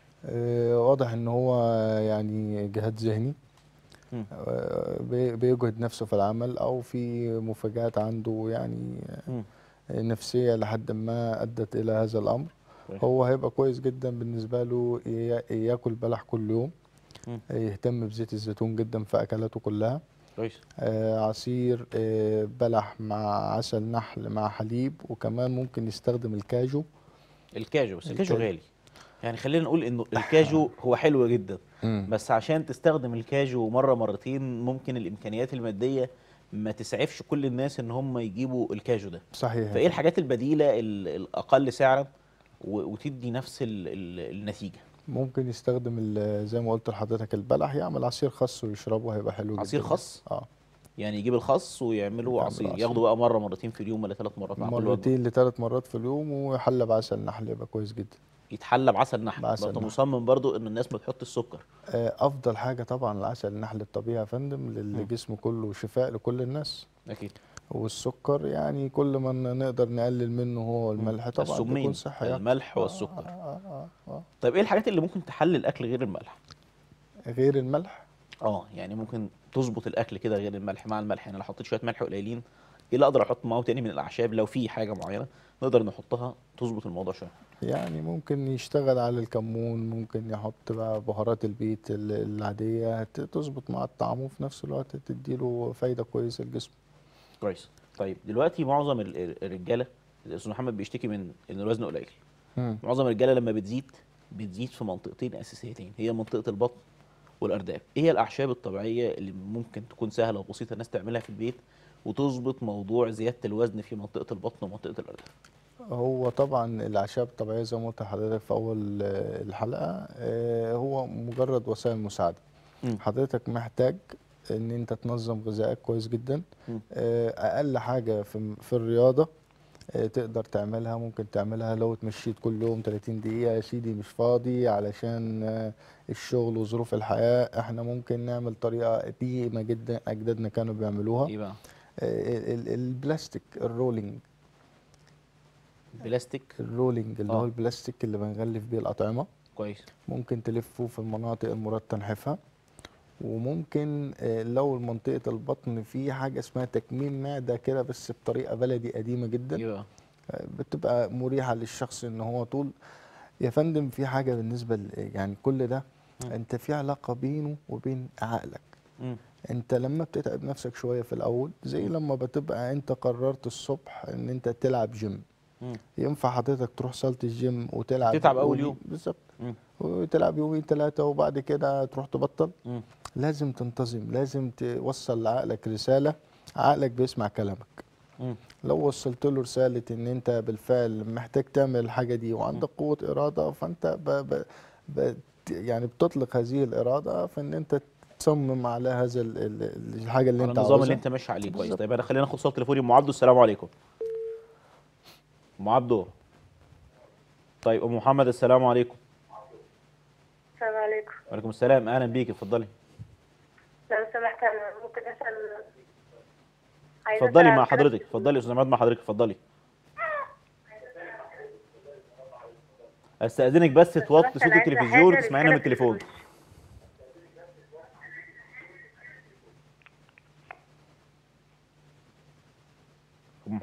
آه، واضح ان هو يعني جهاد ذهني مم. آه، بي- بيجهد نفسه في العمل او في مفاجآت عنده يعني مم. آه، نفسية لحد ما ادت الى هذا الامر كويس. هو هيبقى كويس جدا بالنسبة له ي- ياكل بلح كل يوم مم. آه، يهتم بزيت الزيتون جدا في اكلاته كلها كويس آه، عصير آه، بلح مع عسل نحل مع حليب وكمان ممكن يستخدم الكاجو الكاجو بس الكاجو الكاجو. غالي يعني خلينا نقول انه الكاجو هو حلو جدا بس عشان تستخدم الكاجو مره مرتين ممكن الامكانيات الماديه ما تسعفش كل الناس ان هم يجيبوا الكاجو ده صحيح فايه الحاجات البديله ال- الاقل سعرا و- وتدي نفس ال ال النتيجه ممكن يستخدم ال- زي ما قلت لحضرتك البلح يعمل عصير خس ويشربه هيبقى حلو جدا عصير خس اه يعني يجيب الخس ويعملوا يعمل عصير عصير. ياخدوا بقى مره مرتين في اليوم ولا ثلاث مرات مع كل وجبه مرتين لثلاث مرات في اليوم ويحلى بعسل نحل يبقى كويس جدا يتحلى بعسل نحل بعسل برضه نحل. مصمم برضه ان الناس ما تحط السكر آه، افضل حاجه طبعا العسل النحل الطبيعي يا فندم مم. للجسم كله شفاء لكل الناس اكيد والسكر يعني كل ما ن- نقدر نقلل منه هو الملح طبعا السمين بيكون صحي أكتر. الملح آه، والسكر آه آه آه طيب ايه الحاجات اللي ممكن تحلي الاكل غير الملح آه. غير الملح اه يعني ممكن تظبط الاكل كده غير الملح مع الملح يعني لو حطيت شويه ملح قليلين ايه اللي اقدر احط معاه تاني من الاعشاب لو في حاجه معينه نقدر نحطها تظبط الموضوع شويه يعني ممكن يشتغل على الكمون ممكن يحط بقى بهارات البيت ال- العادية ت- تظبط مع الطعم وفي نفس الوقت تديله فايدة كويسة للجسم كويس طيب دلوقتي معظم ال- ال- الرجاله الاستاذ محمد بيشتكي من ان الوزن قليل مم. معظم الرجاله لما بتزيد بتزيد في منطقتين اساسيتين هي منطقه البطن والارداف ايه هي الاعشاب الطبيعيه اللي ممكن تكون سهله وبسيطه الناس تعملها في البيت وتظبط موضوع زياده الوزن في منطقه البطن ومنطقه الارداف هو طبعا الأعشاب الطبيعية زي ما قلت لحضرتك في أول آه، الحلقة آه، هو مجرد وسائل مساعدة مم. حضرتك محتاج إن أنت تنظم غذائك كويس جدا مم. آه، أقل حاجة في في الرياضة آه، تقدر تعملها ممكن تعملها لو اتمشيت كل يوم 30 دقيقة يا سيدي مش فاضي علشان آه، الشغل وظروف الحياة احنا ممكن نعمل طريقة قديمة جدا أجدادنا كانوا بيعملوها ايه بقى آه، ال- ال- البلاستيك الرولينج بلاستيك الرولينج اللي آه. هو البلاستيك اللي بنغلف بيه الأطعمة كويس ممكن تلفه في المناطق المراد تنحيفها وممكن آه، لو منطقة البطن في حاجة اسمها تكميم معدة كده بس بطريقة بلدي قديمة جدا ايه بقى آه، بتبقى مريحة للشخص ان هو طول يا فندم في حاجة بالنسبة ل- يعني كل ده مم. انت في علاقة بينه وبين عقلك مم. انت لما بتتعب نفسك شوية في الاول زي لما بتبقى انت قررت الصبح ان انت تلعب جيم مم. ينفع حضرتك تروح صالة الجيم وتلعب تتعب أول يومين- يوم. بالظبط مم. وتلعب يومين ثلاثة وبعد كده تروح تبطل مم. لازم تنتظم لازم توصل لعقلك رسالة عقلك بيسمع كلامك مم. لو وصلت له رسالة ان انت بالفعل محتاج تعمل الحاجة دي وعندك قوة ارادة فانت ب ب ب يعني بتطلق هذه الارادة في ان انت تصمم على هذا ال- ال- الحاجة اللي على انت النظام اللي عاوزها انت ماشي عليه كويس بالظبط. طيب انا خلينا ناخد صوت تليفوني ام عبده السلام عليكم ام عبده طيب ام محمد السلام عليكم السلام عليكم وعليكم السلام اهلا بيك اتفضلي لو سمحت انا ممكن اسال عايزة اتفضلي أسأل مع عن حاجة؟ حضرتك اتفضلي يا استاذ عماد مع حضرتك اتفضلي استاذنك بس توطي بس صوت أنا عايزة التلفزيون حاجة وتسمعينا من للكلى في التليفون الفلوس.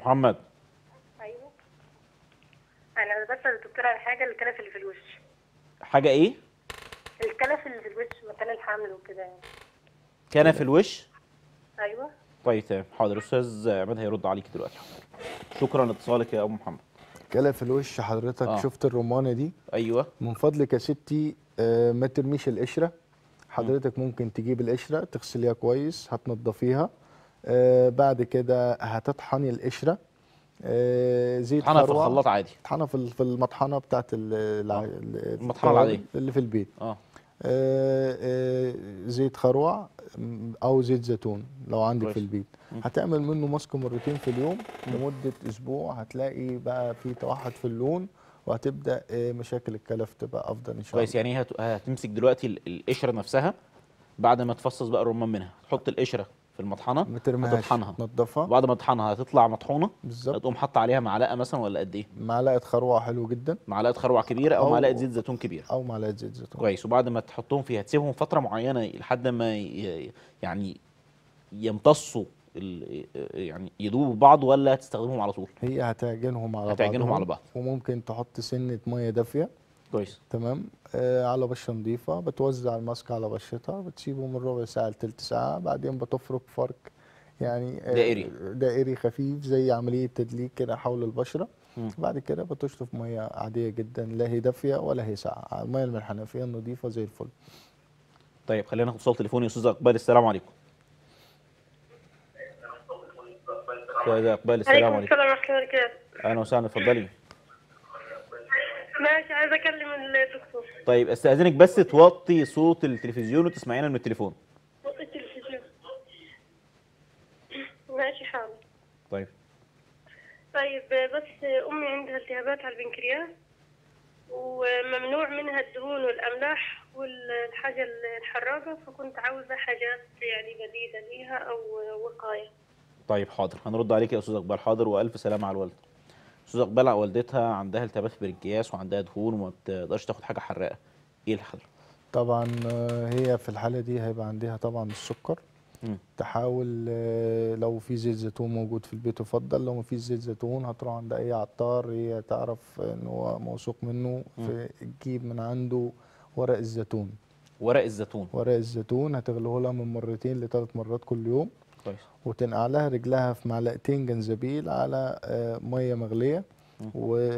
محمد ايوه انا بسال الدكتور على حاجه الكلف اللي في الوش حاجه ايه الكلف اللي في الوش مكان الحمل وكده يعني كان في الوش ايوه طيب تمام حاضر استاذ عماد هيرد عليك دلوقتي شكرا لاتصالك يا ابو محمد كلا في الوش حضرتك آه. شفت الرمانه دي ايوه من فضلك يا ستي آه، ما ترميش القشره حضرتك ممكن تجيب القشره تغسليها كويس هتنضفيها آه، بعد كده هتطحني القشره آه، زيت طحنها في خروع. الخلاط عادي تطحنها في ال- في المطحنه بتاعت ال- الع- آه. ال- المطحنة العادية. اللي في البيت اه آه، آه، زيت خروع م، او زيت زيتون لو عندك كويس. في البيت مم. هتعمل منه ماسك مرتين في اليوم لمده اسبوع هتلاقي بقى في توحد في اللون وهتبدا آه، مشاكل الكلف تبقى افضل ان شاء كويس الله يعني هي هت- هتمسك دلوقتي ال- القشره نفسها بعد ما تفصص بقى الرمان منها تحط القشره في المطحنه ما ترميهاش هتطحنها تنضفها وبعد ما تطحنها هتطلع مطحونه بالظبط هتقوم حاطه عليها معلقه مثلا ولا قد ايه معلقه خروع حلو جدا معلقه خروع كبيره او أو- معلقه زيت زيتون كبيره او معلقه زيت زيتون كويس وبعد ما تحطهم فيها تسيبهم فتره معينه لحد ما ي- يعني يمتصوا ال- يعني يدوبوا بعض ولا تستخدمهم على طول هي هتعجنهم على هتعجنهم بعضهم على بعض وممكن تحط سنه ميه دافيه كويس تمام آه على بشره نظيفه بتوزع الماسك على بشرتها بتسيبه من ربع ساعه لتلت ساعه بعدين بتفرك فرك يعني آه، دائري. دائري خفيف زي عمليه تدليك كده حول البشره مم. بعد كده بتشطف ميه عاديه جدا لا هي دافيه ولا هي ساقعه الميه من الحنفيه النظيفه زي الفل طيب خلينا ناخد اتصال تليفوني يا استاذ اقبال السلام عليكم استاذ اقبال السلام عليكم عليكم السلام ورحمه الله وبركاته اهلا وسهلا اتفضلي ماشي عايزه اكلم الدكتور طيب استاذنك بس توطي صوت التلفزيون وتسمعينا من التليفون التلفزيون ماشي حاضر طيب طيب بس امي عندها التهابات على البنكرياس وممنوع منها الدهون والاملاح والحاجه الحراقه فكنت عاوزه حاجات يعني بديله ليها او وقايه طيب حاضر هنرد عليك يا استاذ اقبال حاضر والف سلامه على الوالده استاذ اقبال والدتها عندها التهابات في البنكرياس وعندها دهون وما بتقدرش تاخد حاجه حراقه ايه الحل طبعا آه، هي في الحاله دي هيبقى عندها طبعا السكر مم. تحاول آه، لو في زيت زيتون موجود في البيت يفضل لو ما فيش زيت زيتون هتروح عند اي عطار هي تعرف ان هو موثوق منه في تجيب من عنده ورق الزيتون ورق الزيتون ورق الزيتون هتغليه لها من مرتين لثلاث مرات كل يوم كويس وتنقع لها رجلها في معلقتين جنزبيل على آه، ميه مغليه مم.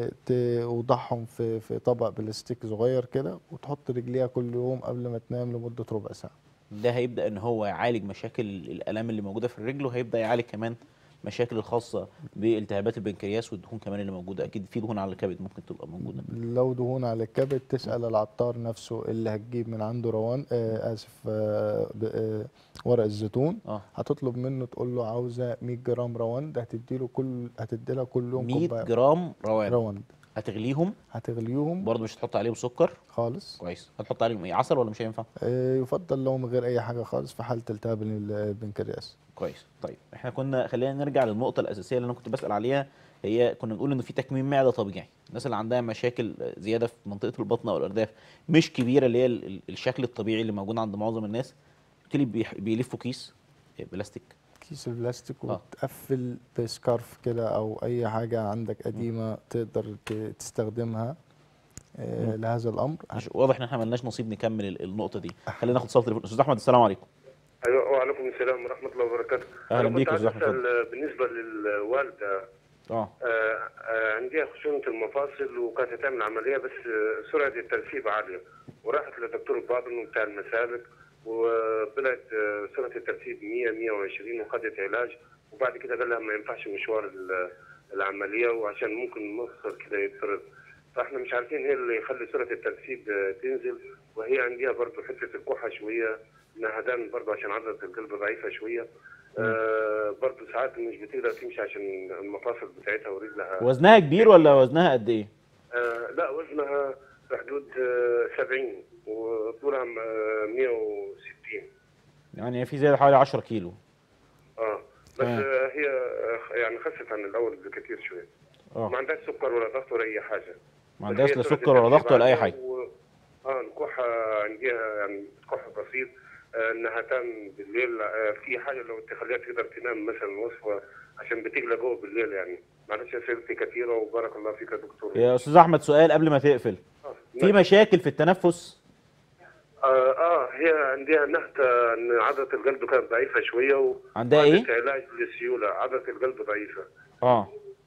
وتوضعهم في في طبق بلاستيك صغير كده وتحط رجليها كل يوم قبل ما تنام لمده ربع ساعه ده هيبدا ان هو يعالج مشاكل الالام اللي موجوده في الرجل وهيبدا يعالج كمان مشاكل الخاصه بالتهابات البنكرياس والدهون كمان اللي موجوده اكيد في دهون على الكبد ممكن تبقى موجوده لو دهون على الكبد تسال العطار نفسه اللي هتجيب من عنده روان آه اسف آه ب- آه ورق الزيتون اه هتطلب منه تقول له عاوزه 100 جرام روان ده هتدي له كل هتدي لها كل يوم 100 كوبايه جرام روان روان هتغليهم هتغليهم برضه مش هتحط عليهم سكر خالص كويس هتحط عليهم ايه عسل ولا مش هينفع آه، يفضل لو من غير اي حاجه خالص في حاله التهاب ال- البنكرياس كويس طيب احنا كنا خلينا نرجع للنقطه الاساسيه اللي انا كنت بسال عليها هي كنا بنقول ان في تكميم معده طبيعي الناس اللي عندها مشاكل زياده في منطقه البطن او الارداف مش كبيره اللي هي ال- ال- الشكل الطبيعي اللي موجود عند معظم الناس قلت لي بيح- بيلفوا كيس بلاستيك كيس البلاستيك آه. وتقفل بسكارف كده او اي حاجه عندك قديمه تقدر ت- تستخدمها آه، لهذا الامر مش واضح ان احنا ملناش نصيب نكمل ال- النقطه دي خلينا ناخد اتصال تليفون استاذ احمد السلام عليكم ايوه وعليكم السلام ورحمه الله وبركاته أهلا أنا بيك كنت يا عايز أستاذ أحمد، أسأل بالنسبه للوالده اه آه، آه، عندها خشونه المفاصل وكانت هتعمل عمليه بس آه، سرعه الترسيب عاليه وراحت لدكتور الباطن بتاع المسالك وطلعت آه، سرعه الترسيب 100 120 وخدت علاج وبعد كده قال لها ما ينفعش مشوار ال- العمليه وعشان ممكن المفصل كده يتفرد فاحنا مش عارفين ايه اللي يخلي سرعه الترسيب آه، تنزل وهي عندها برضه حته الكحه شويه نهدان برضه عشان عضله القلب ضعيفه شويه آه برضه ساعات مش بتقدر تمشي عشان المفاصل بتاعتها ورجلها وزنها كبير ولا وزنها قد ايه آه لا وزنها في حدود آه 70 وطولها م- آه 160 يعني في زياده حوالي 10 كيلو اه بس تمام. آه هي آه يعني خست عن الاول بكثير شويه اه ما عندهاش سكر ولا ضغط ولا اي حاجه ما عندهاش بس لا هي سرعة سكر ولا ضغط ولا اي الترسيب حاجه عالية و... اه الكحه عندها يعني كحه بسيط آه النهتان بالليل آه في حاجه لو تخليها تقدر تنام مثلا وصفه عشان بتغلى جوه بالليل يعني معلش اسئلتي كثيره وبارك الله فيك يا دكتور يا استاذ احمد سؤال قبل ما تقفل آه، في مشاكل في التنفس اه, آه هي عندها نهت ان عضله القلب كانت ضعيفه شويه و... عندها ايه وعملت علاج للسيوله عضله القلب ضعيفه اه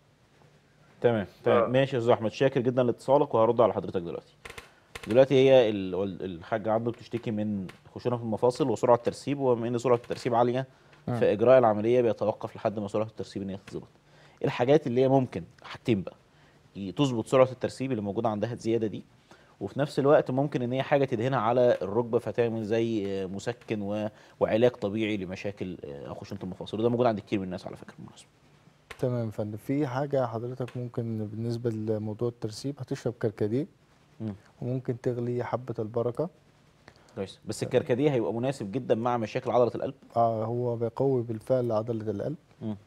تمام تمام آه. ماشي يا استاذ احمد شاكر جدا لاتصالك وهرد على حضرتك دلوقتي دلوقتي هي ال- ال- الحاجه عنده بتشتكي من خشونه في المفاصل وسرعه ترسيب وبما ان سرعه الترسيب عاليه آه. فاجراء العمليه بيتوقف لحد ما سرعه الترسيب ان هي تتظبط الحاجات اللي هي ممكن حاجتين بقى ي- تظبط سرعه الترسيب اللي موجوده عندها الزياده دي وفي نفس الوقت ممكن ان هي حاجه تدهنها على الركبه فتعمل زي آه، مسكن و... وعلاج طبيعي لمشاكل آه، خشونه المفاصل وده موجود عند كتير من الناس على فكره بالمناسبه تمام يا فندم في حاجة حضرتك ممكن بالنسبة لموضوع الترسيب هتشرب كركديه مم. وممكن تغلي حبة البركة كويس بس الكركديه هيبقى مناسب جدا مع مشاكل عضله القلب آه هو بيقوي بالفعل عضلة القلب مم.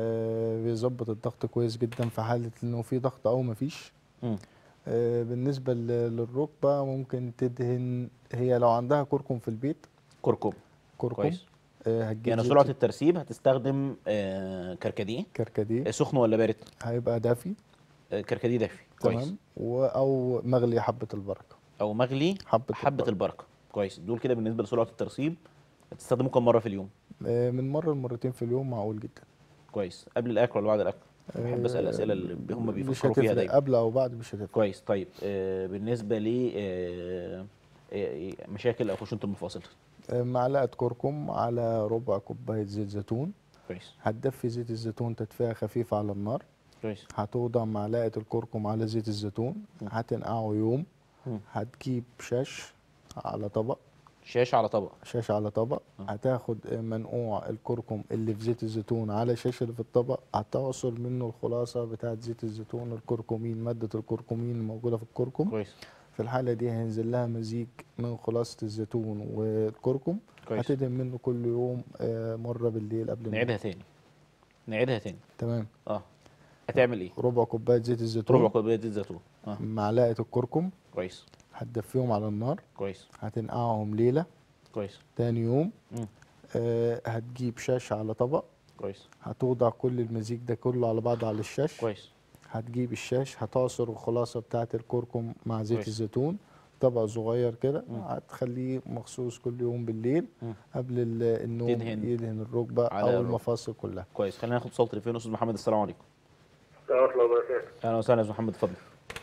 آه بيظبط الضغط كويس جدا في حالة انه في ضغط او مفيش مم. آه بالنسبة ل- للركبة ممكن تدهن هي لو عندها كركم في البيت كركم كركم كويس آه هتجيب يعني زيت سرعه الترسيب هتستخدم آه، كركديه كركديه آه، سخن ولا بارد هيبقى دافي آه، كركديه دافي كويس تمام و او مغلي حبة البركة او مغلي حبة حبه البركة. البركه كويس دول كده بالنسبه لسرعه الترسيب هتستخدمه كم مره في اليوم آه من مرة لمرتين في اليوم معقول جدا كويس قبل الاكل ولا بعد الاكل بحب اسال الاسئله اللي هم مش بيفكروا فيها هتفرق دايما قبل او بعد مش هتفرق كويس طيب آه، بالنسبه ل آه، آه، مشاكل او خشونه المفاصل آه، معلقة كركم على ربع كوباية زيت زيتون كويس هتدفي زيت الزيتون تدفئة خفيفة على النار كويس هتوضع معلقة الكركم على زيت الزيتون هتنقعه يوم مم. هتجيب شاش على طبق شاشه على طبق شاش على طبق آه. هتاخد منقوع الكركم اللي في زيت الزيتون على الشاش اللي في الطبق هتعصر منه الخلاصة بتاعت زيت الزيتون الكركمين مادة الكركمين الموجودة في الكركم كويس في الحالة دي هينزل لها مزيج من خلاصة الزيتون والكركم كويس هتدهن منه كل يوم آه، مرة بالليل قبل النوم نعيدها تاني نعيدها تاني تمام اه هتعمل ايه ربع كوباية زيت الزيتون ربع كوبايه زيت زيتون اه معلقة الكركم كويس هتدفيهم على النار كويس هتنقعهم ليلة كويس تاني يوم مم. آه هتجيب شاش على طبق كويس هتوضع كل المزيج ده كله على بعضه على الشاش كويس هتجيب الشاش هتعصر الخلاصة بتاعة الكركم مع زيت كويس. الزيتون طبق صغير كده مم. هتخليه مخصوص كل يوم بالليل مم. قبل ال- النوم تدهن يدهن الركبة على أو الركبة. المفاصل كلها كويس خلينا ناخد صوت تليفون استاذ محمد السلام عليكم ورحمه الله وبركاته اهلا وسهلا يا استاذ محمد اتفضل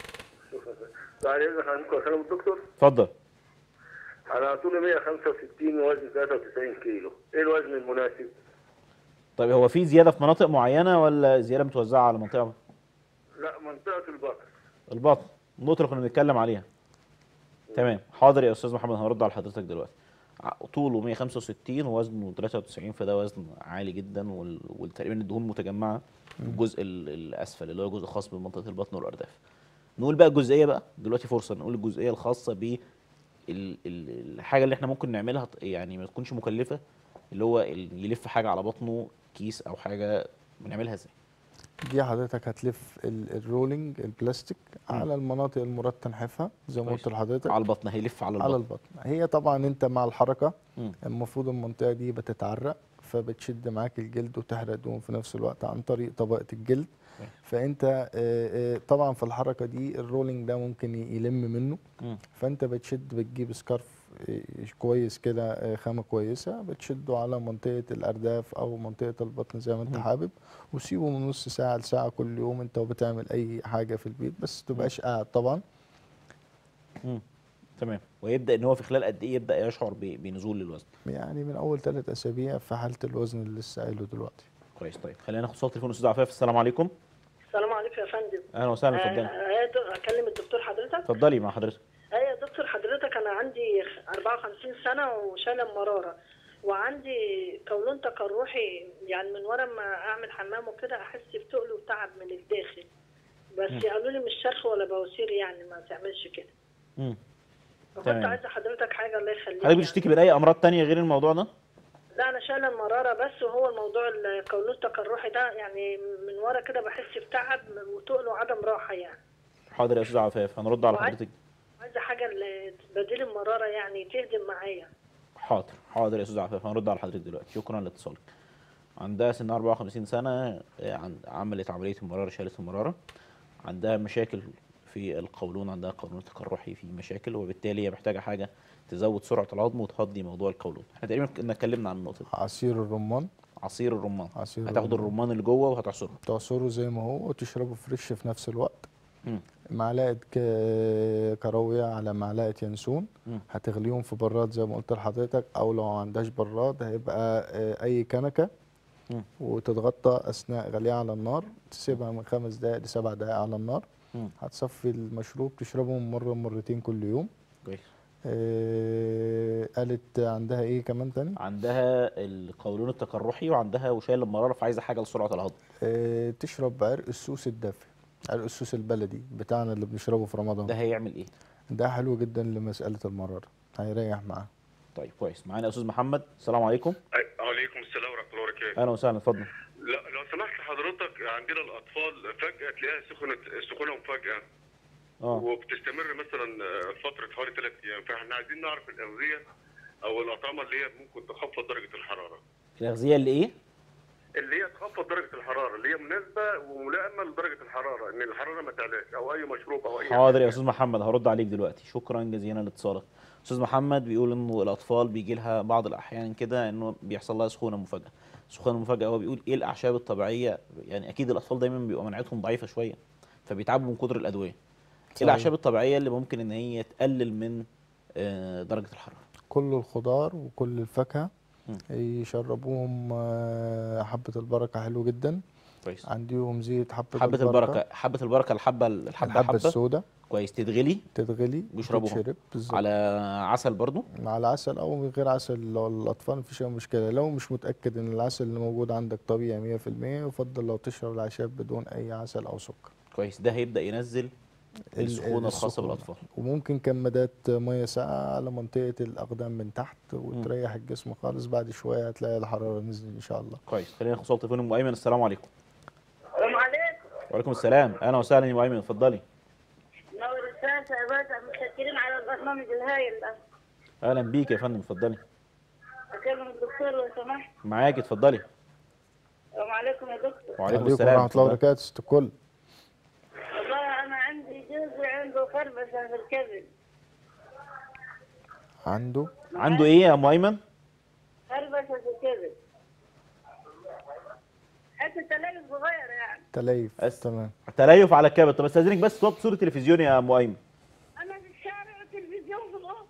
بعد اذنك عندكم كلام الدكتور اتفضل انا طولي 165 ووزني 93 كيلو ايه الوزن المناسب طيب هو في زياده في مناطق معينه ولا زياده متوزعه على منطقه لا منطقه البطن البطن النقطه اللي كنا بنتكلم عليها تمام حاضر يا استاذ محمد هنرد على حضرتك دلوقتي ع- طوله 165 ووزنه 93 فده وزن عالي جدا وال- وتقريبا الدهون متجمعه في الجزء ال- الاسفل اللي هو جزء خاص بمنطقه البطن والارداف نقول بقى الجزئيه بقى دلوقتي فرصه نقول الجزئيه الخاصه ب ال- ال- الحاجه اللي احنا ممكن نعملها ط- يعني ما تكونش مكلفه اللي هو ال- يلف حاجه على بطنه كيس او حاجه بنعملها ازاي دي حضرتك هتلف ال- الرولينج البلاستيك مم. على المناطق المراد تنحيفها زي ما كويس. قلت لحضرتك على البطن هيلف على على البطن البطن هي طبعا انت مع الحركة مم. المفروض المنطقة دي بتتعرق فبتشد معاك الجلد وتحرق دهون في نفس الوقت عن طريق طبقة الجلد كويس. فانت آه، آه، طبعا في الحركة دي الرولينج ده ممكن ي- يلم منه مم. فانت بتشد بتجيب سكارف آه، كويس كده آه، خامة كويسة بتشده على منطقة الأرداف أو منطقة البطن زي ما انت مم. حابب وسيبه من نص ساعة لساعة كل يوم انت وبتعمل أي حاجة في البيت بس تبقاش قاعد طبعا مم. تمام ويبدا ان هو في خلال قد ايه يبدا يشعر ب- بنزول الوزن يعني من أول ثلاث أسابيع في حالة الوزن اللي لسه قايله دلوقتي كويس طيب خلينا ناخد صوت تليفون استاذ عفاف السلام عليكم السلام عليكم يا فندم اهلا وسهلا اتفضلي آه، آه، د- اكلم الدكتور حضرتك اتفضلي مع حضرتك ايه يا دكتور حضرتك انا عندي 54 سنه وشالم مراره وعندي قولون تقرحي يعني من ورا ما اعمل حمام وكده احس بتقل وتعب من الداخل بس قالوا لي مش شرخ ولا بواسير يعني ما تعملش كده مم. فكنت تمام. عايزه حضرتك حاجه الله يخليك حضرتك بتشتكي من اي امراض تانية غير الموضوع ده لا انا شايله المراره بس وهو الموضوع القولون التقرحي ده يعني من ورا كده بحس بتعب وتقل وعدم راحه يعني حاضر يا استاذ عفاف هنرد على وعايز- حضرتك عايزه حاجه اللي بديل المراره يعني تهدم معايا حاضر حاضر يا استاذ عفاف هنرد على حضرتك دلوقتي شكرا لاتصالك عندها سن 54 سنه آه، عن- عملت عمليه المراره شالت المراره عندها مشاكل في القولون عندها قولون تقرحي في مشاكل وبالتالي هي محتاجه حاجه تزود سرعه الهضم وتهدي موضوع القولون احنا تقريبا كنا اتكلمنا عن النقطه دي عصير الرمان عصير الرمان عصير هتاخد الرمان اللي جوه وهتعصره تعصره زي ما هو وتشربه فريش في نفس الوقت مم. معلقه ك- كراويه على معلقه ينسون مم. هتغليهم في براد زي ما قلت لحضرتك او لو ما عندهاش براد هيبقى آه، اي كنكه مم. وتتغطى اثناء غليها على النار تسيبها من خمس دقائق لسبع دقائق على النار مم. هتصفي المشروب تشربه مره مرتين كل يوم كويس آه، قالت عندها ايه كمان تاني عندها القولون التقرحي وعندها وشايل المراره فعايزه حاجه لسرعه الهضم آه، تشرب عرق السوس الدافئ عرق السوس البلدي بتاعنا اللي بنشربه في رمضان ده هيعمل ايه ده حلو جدا لمسألة المرارة هيريح معاه طيب كويس معانا استاذ محمد السلام عليكم عليكم السلام ورحمه الله وبركاته اهلا وسهلا اتفضل لا لو سمحت حضرتك عندنا الاطفال فجاه تلاقيها سخنت سخونه مفاجاه اه وبتستمر مثلا فتره حوالي ثلاث ايام فاحنا عايزين نعرف الاغذيه او الاطعمه اللي هي ممكن تخفض درجه الحراره الاغذيه اللي ايه اللي هي تخفض درجه الحراره اللي هي مناسبه وملائمه لدرجه الحراره ان الحراره ما تعلاش او اي مشروب او اي حاضر يا حاجة. استاذ محمد هرد عليك دلوقتي شكرا جزيلا لاتصالك استاذ محمد بيقول انه الاطفال بيجي لها بعض الاحيان كده انه بيحصل لها سخونه مفاجاه سخونه مفاجاه هو بيقول ايه الاعشاب الطبيعيه يعني اكيد الاطفال دايما بيبقى مناعتهم ضعيفه شويه فبيتعبوا من كتر الادويه ايه صحيح. الاعشاب الطبيعيه اللي ممكن ان هي تقلل من آه، درجه الحراره كل الخضار وكل الفاكهة مم. يشربوهم آه، حبة البركة حلو جدا كويس عنديهم زيت حبة, حبه البركه حبه البركه الحبه الحبه الحبة حبه السوداء كويس تتغلي تتغلي بيشربوها. وتتشرب بالظبط على عسل برضو مع العسل او من غير عسل لو الاطفال مفيش اي مشكله لو مش متاكد ان العسل اللي موجود عندك طبيعي 100% يفضل لو تشرب الاعشاب بدون اي عسل او سكر كويس ده هيبدا ينزل ال- السخونه الخاصه السخونة. بالاطفال وممكن كمادات ميه ساقعه على منطقه الاقدام من تحت وتريح الجسم خالص بعد شويه هتلاقي الحراره نزلت ان شاء الله كويس خلينا ناخد صوت تليفون ام ايمن السلام عليكم السلام عليكم وعليكم السلام اهلا وسهلا يا ام ايمن اتفضلي نور الساسة يا باشا متشكرين على البرنامج الهايل ده اهلا بيك يا فندم اتفضلي أكلم الدكتور لو سمحت معاك اتفضلي السلام عليكم يا دكتور وعليكم عليكم السلام ورحمه الله اتفضلي. وبركاته ست الكل والله أنا عندي جوزي عنده خربشة في الكبد عنده عنده ايه يا ام ايمن خربشة في الكبد حتى تلاقي صغير يعني تليف أس- تمام تليف على الكبد طب استاذنك بس توطي صوره التلفزيون يا ام ايمن أنا في الشارع والتلفزيون في الأرض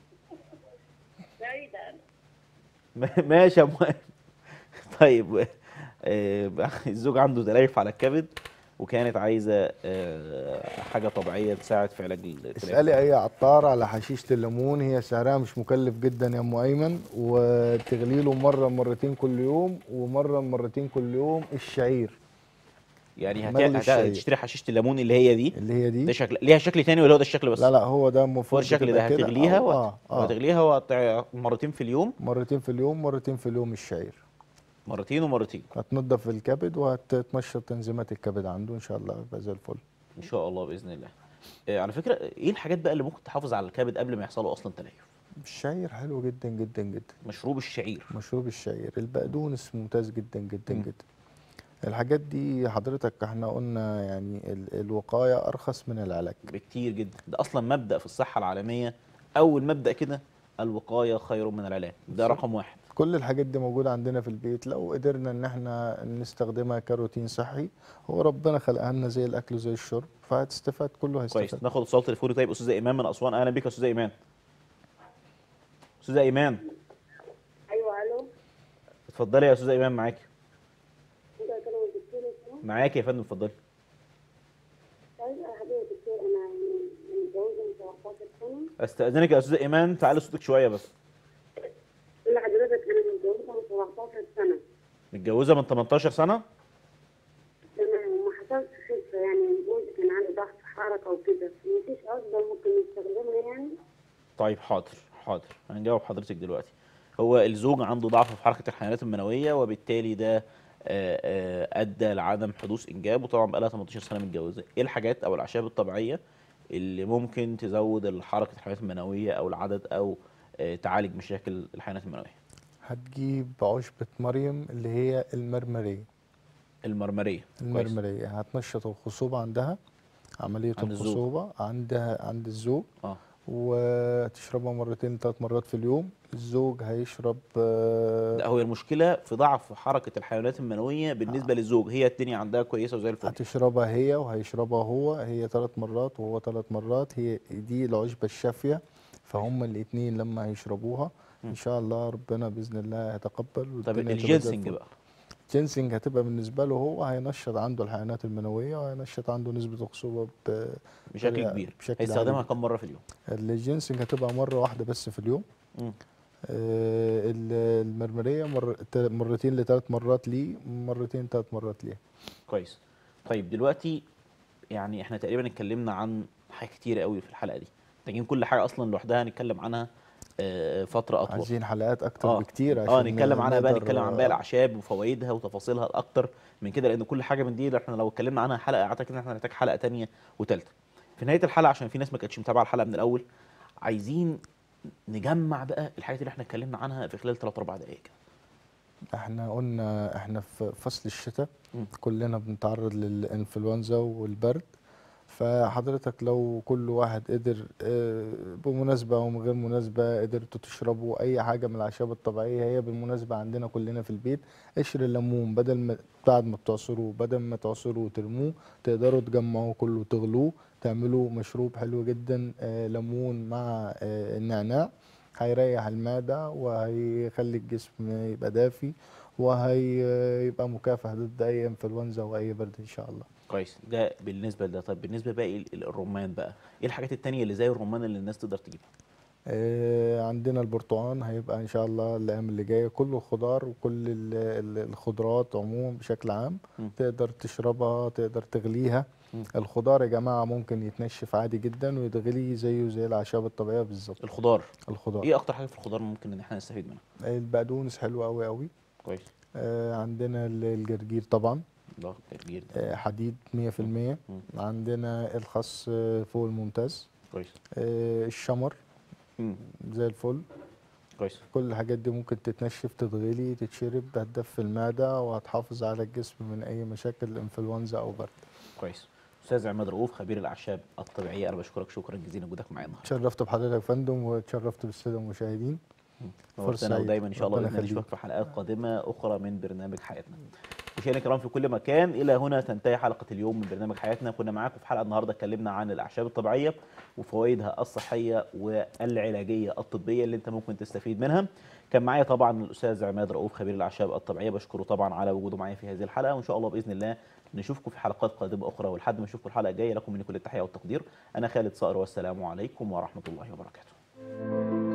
بعيدة أنا م- ماشي يا ام ايمن طيب آه، الزوج عنده تليف على الكبد وكانت عايزه آه، حاجه طبيعيه تساعد في علاج التليف اسالي اي عطار على حشيشه الليمون هي سعرها مش مكلف جدا يا ام ايمن وتغلي له مره مرتين كل يوم ومره مرتين كل يوم الشعير يعني هت- مغلي هت- الشاي. هتشتري حشيشه الليمون اللي هي دي اللي هي ده دي شكل ليها شكل تاني ولا هو ده الشكل بس لا لا هو ده هو المفروض الشكل ده بتبقى كده. هتغليها أو- وهت- اه اه وهتغليها وهت- مرتين في اليوم مرتين في اليوم مرتين في اليوم الشعير مرتين ومرتين هتنضف الكبد وهتتنشط تنظيمات الكبد عنده ان شاء الله يبقى زي الفل ان شاء الله باذن الله آه، على فكره ايه الحاجات بقى اللي ممكن تحافظ على الكبد قبل ما يحصل له اصلا تليف الشعير حلو جدا جدا جدا مشروب الشعير مشروب الشعير البقدونس ممتاز جدا جدا مم. جدا الحاجات دي حضرتك احنا قلنا يعني ال- الوقايه ارخص من العلاج بكتير جدا ده اصلا مبدا في الصحه العالميه اول مبدا كده الوقايه خير من العلاج ده بالظبط. رقم واحد كل الحاجات دي موجودة عندنا في البيت لو قدرنا ان احنا نستخدمها كروتين صحي هو ربنا خلقها لنا زي الاكل وزي الشرب فهتستفاد كله كويس هيستفاد ناخد اتصال تليفوني طيب استاذه ايمان من اسوان اهلا بك يا استاذه ايمان استاذه ايمان أيوة ألو اتفضلي يا استاذه ايمان معاكي أنت أكلم الدكتور اسمه معاكي يا فندم اتفضلي طيب يا حبيبي يا دكتور أنا متجوزة من 17 سنة استاذنك يا استاذه ايمان تعالي صوتك شويه بس قول لحضرتك أنا متجوزة من 17 سنة متجوزه من 18 سنه تمام وما حصلش خلفة يعني جوزي كان عنده ضغط حركة وكده مفيش أفضل ممكن نستخدمها يعني طيب حاضر حاضر هنجاوب حضرتك دلوقتي هو الزوج عنده ضعف في حركه الحيوانات المنويه وبالتالي ده آه، آه، ادى لعدم حدوث انجاب وطبعا بقى لها 18 سنه متجوزه ايه الحاجات او الاعشاب الطبيعيه اللي ممكن تزود حركه الحيوانات المنويه او العدد او آه، تعالج مشاكل الحيوانات المنويه هتجيب عشبة مريم اللي هي المرمرية المرمريه كويس المرمرية هتنشط الخصوبة عندها عملية عند الزوج. الخصوبة عندها عند الزوج اه وتشربها مرتين ثلاث مرات في اليوم الزوج هيشرب آه، لا هو المشكله في ضعف حركه الحيوانات المنويه بالنسبه للزوج هي الدنيا عندها كويسه وزي الفل هتشربها هي وهيشربها هو هي ثلاث مرات وهو ثلاث مرات هي دي العشبة الشافية فهم الاتنين لما هيشربوها ان شاء الله ربنا باذن الله هيتقبل طب والدنيا تبقى زي الجنسنج الفل. بقى الجنسنج هتبقى بالنسبه له هو هينشط عنده الحيوانات المنويه وهينشط عنده نسبه الخصوبه ب- بشكل بطريقة- كبير بشكل هيستخدمها عالي. كم مره في اليوم الجنسنج هتبقى مره واحده بس في اليوم مم. آه، ال- المرمريه مر... ت- مرتين لثلاث مرات ليه مرتين ثلاث مرات ليه كويس طيب دلوقتي يعني احنا تقريبا اتكلمنا عن حاجات كتيره قوي في الحلقه دي محتاجين كل حاجه اصلا لوحدها نتكلم عنها آه، فتره اطول عايزين حلقات اكتر اه بكتير عشان اه نتكلم عنها بقى نقدر- نتكلم عن باقي الاعشاب وفوائدها وتفاصيلها اكتر من كده لان كل حاجه من دي احنا لو اتكلمنا عنها حلقه اعتقد ان احنا هنحتاج حلقه تانية وثالثه في نهايه الحلقه عشان في ناس ما كانتش متابعه الحلقه من الاول عايزين نجمع بقى الحاجات اللي احنا اتكلمنا عنها في خلال 3 4 دقائق كده احنا قلنا احنا في فصل الشتاء مم. كلنا بنتعرض للانفلونزا والبرد فحضرتك لو كل واحد قدر اه، بمناسبة او من غير مناسبة قدرتوا تشربوا اي حاجة من الاعشاب الطبيعية هي بالمناسبة عندنا كلنا في البيت قشر الليمون بدل ما بعد ما بتعصروه بدل ما تعصروه وترموه تقدروا تجمعوه كله تغلوه تعملوا مشروب حلو جدا اه، ليمون مع اه، النعناع هيريح المعدة وهيخلي الجسم يبقى دافي وهيبقى مكافح ضد أي انفلونزا وأي برد إن شاء الله كويس ده بالنسبه لده طيب بالنسبه بقى ال- ال- الرمان بقى ايه الحاجات التانية اللي زي الرمان اللي الناس تقدر تجيبها آه، عندنا البرتقال هيبقى إن شاء الله الأيام اللي جاية كل الخضار وكل ال- ال- الخضروات عموما بشكل عام مم. تقدر تشربها تقدر تغليها مم. الخضار يا جماعة ممكن يتنشف عادي جدا ويتغلي زيه زي الأعشاب الطبيعية بالظبط الخضار الخضار ايه اكتر حاجه في الخضار ممكن ان احنا نستفيد منها البقدونس حلو أوي أوي كويس آه، عندنا ال- الجرجير طبعا ده تغيير ده آه، حديد 100% مم. عندنا الخس آه، فوق الممتاز كويس آه، الشمر مم. زي الفل كويس كل الحاجات دي ممكن تتنشف تتغلي تتشرب هتدفي المعدة وهتحافظ على الجسم من أي مشاكل انفلونزا أو برد كويس استاذ عماد رؤوف خبير الاعشاب الطبيعيه انا بشكرك شكرا جزيلا وجودك معانا النهارده تشرفت بحضرتك يا فندم وتشرفت بالسادة المشاهدين نورتنا سعيدة. ودايما ان شاء الله ربنا باذن الله نشوفك يخليك. في حلقات قادمه اخرى من برنامج حياتنا مشاهدينا الكرام في كل مكان الى هنا تنتهي حلقه اليوم من برنامج حياتنا كنا معاكم في حلقه النهارده اتكلمنا عن الاعشاب الطبيعيه وفوائدها الصحيه والعلاجيه الطبيه اللي انت ممكن تستفيد منها كان معايا طبعا الاستاذ عماد رؤوف خبير الاعشاب الطبيعيه بشكره طبعا على وجوده معايا في هذه الحلقه وان شاء الله باذن الله نشوفكم في حلقات قادمه اخرى ولحد ما نشوفكم الحلقه الجايه لكم مني كل التحيه والتقدير انا خالد صقر والسلام عليكم ورحمه الله وبركاته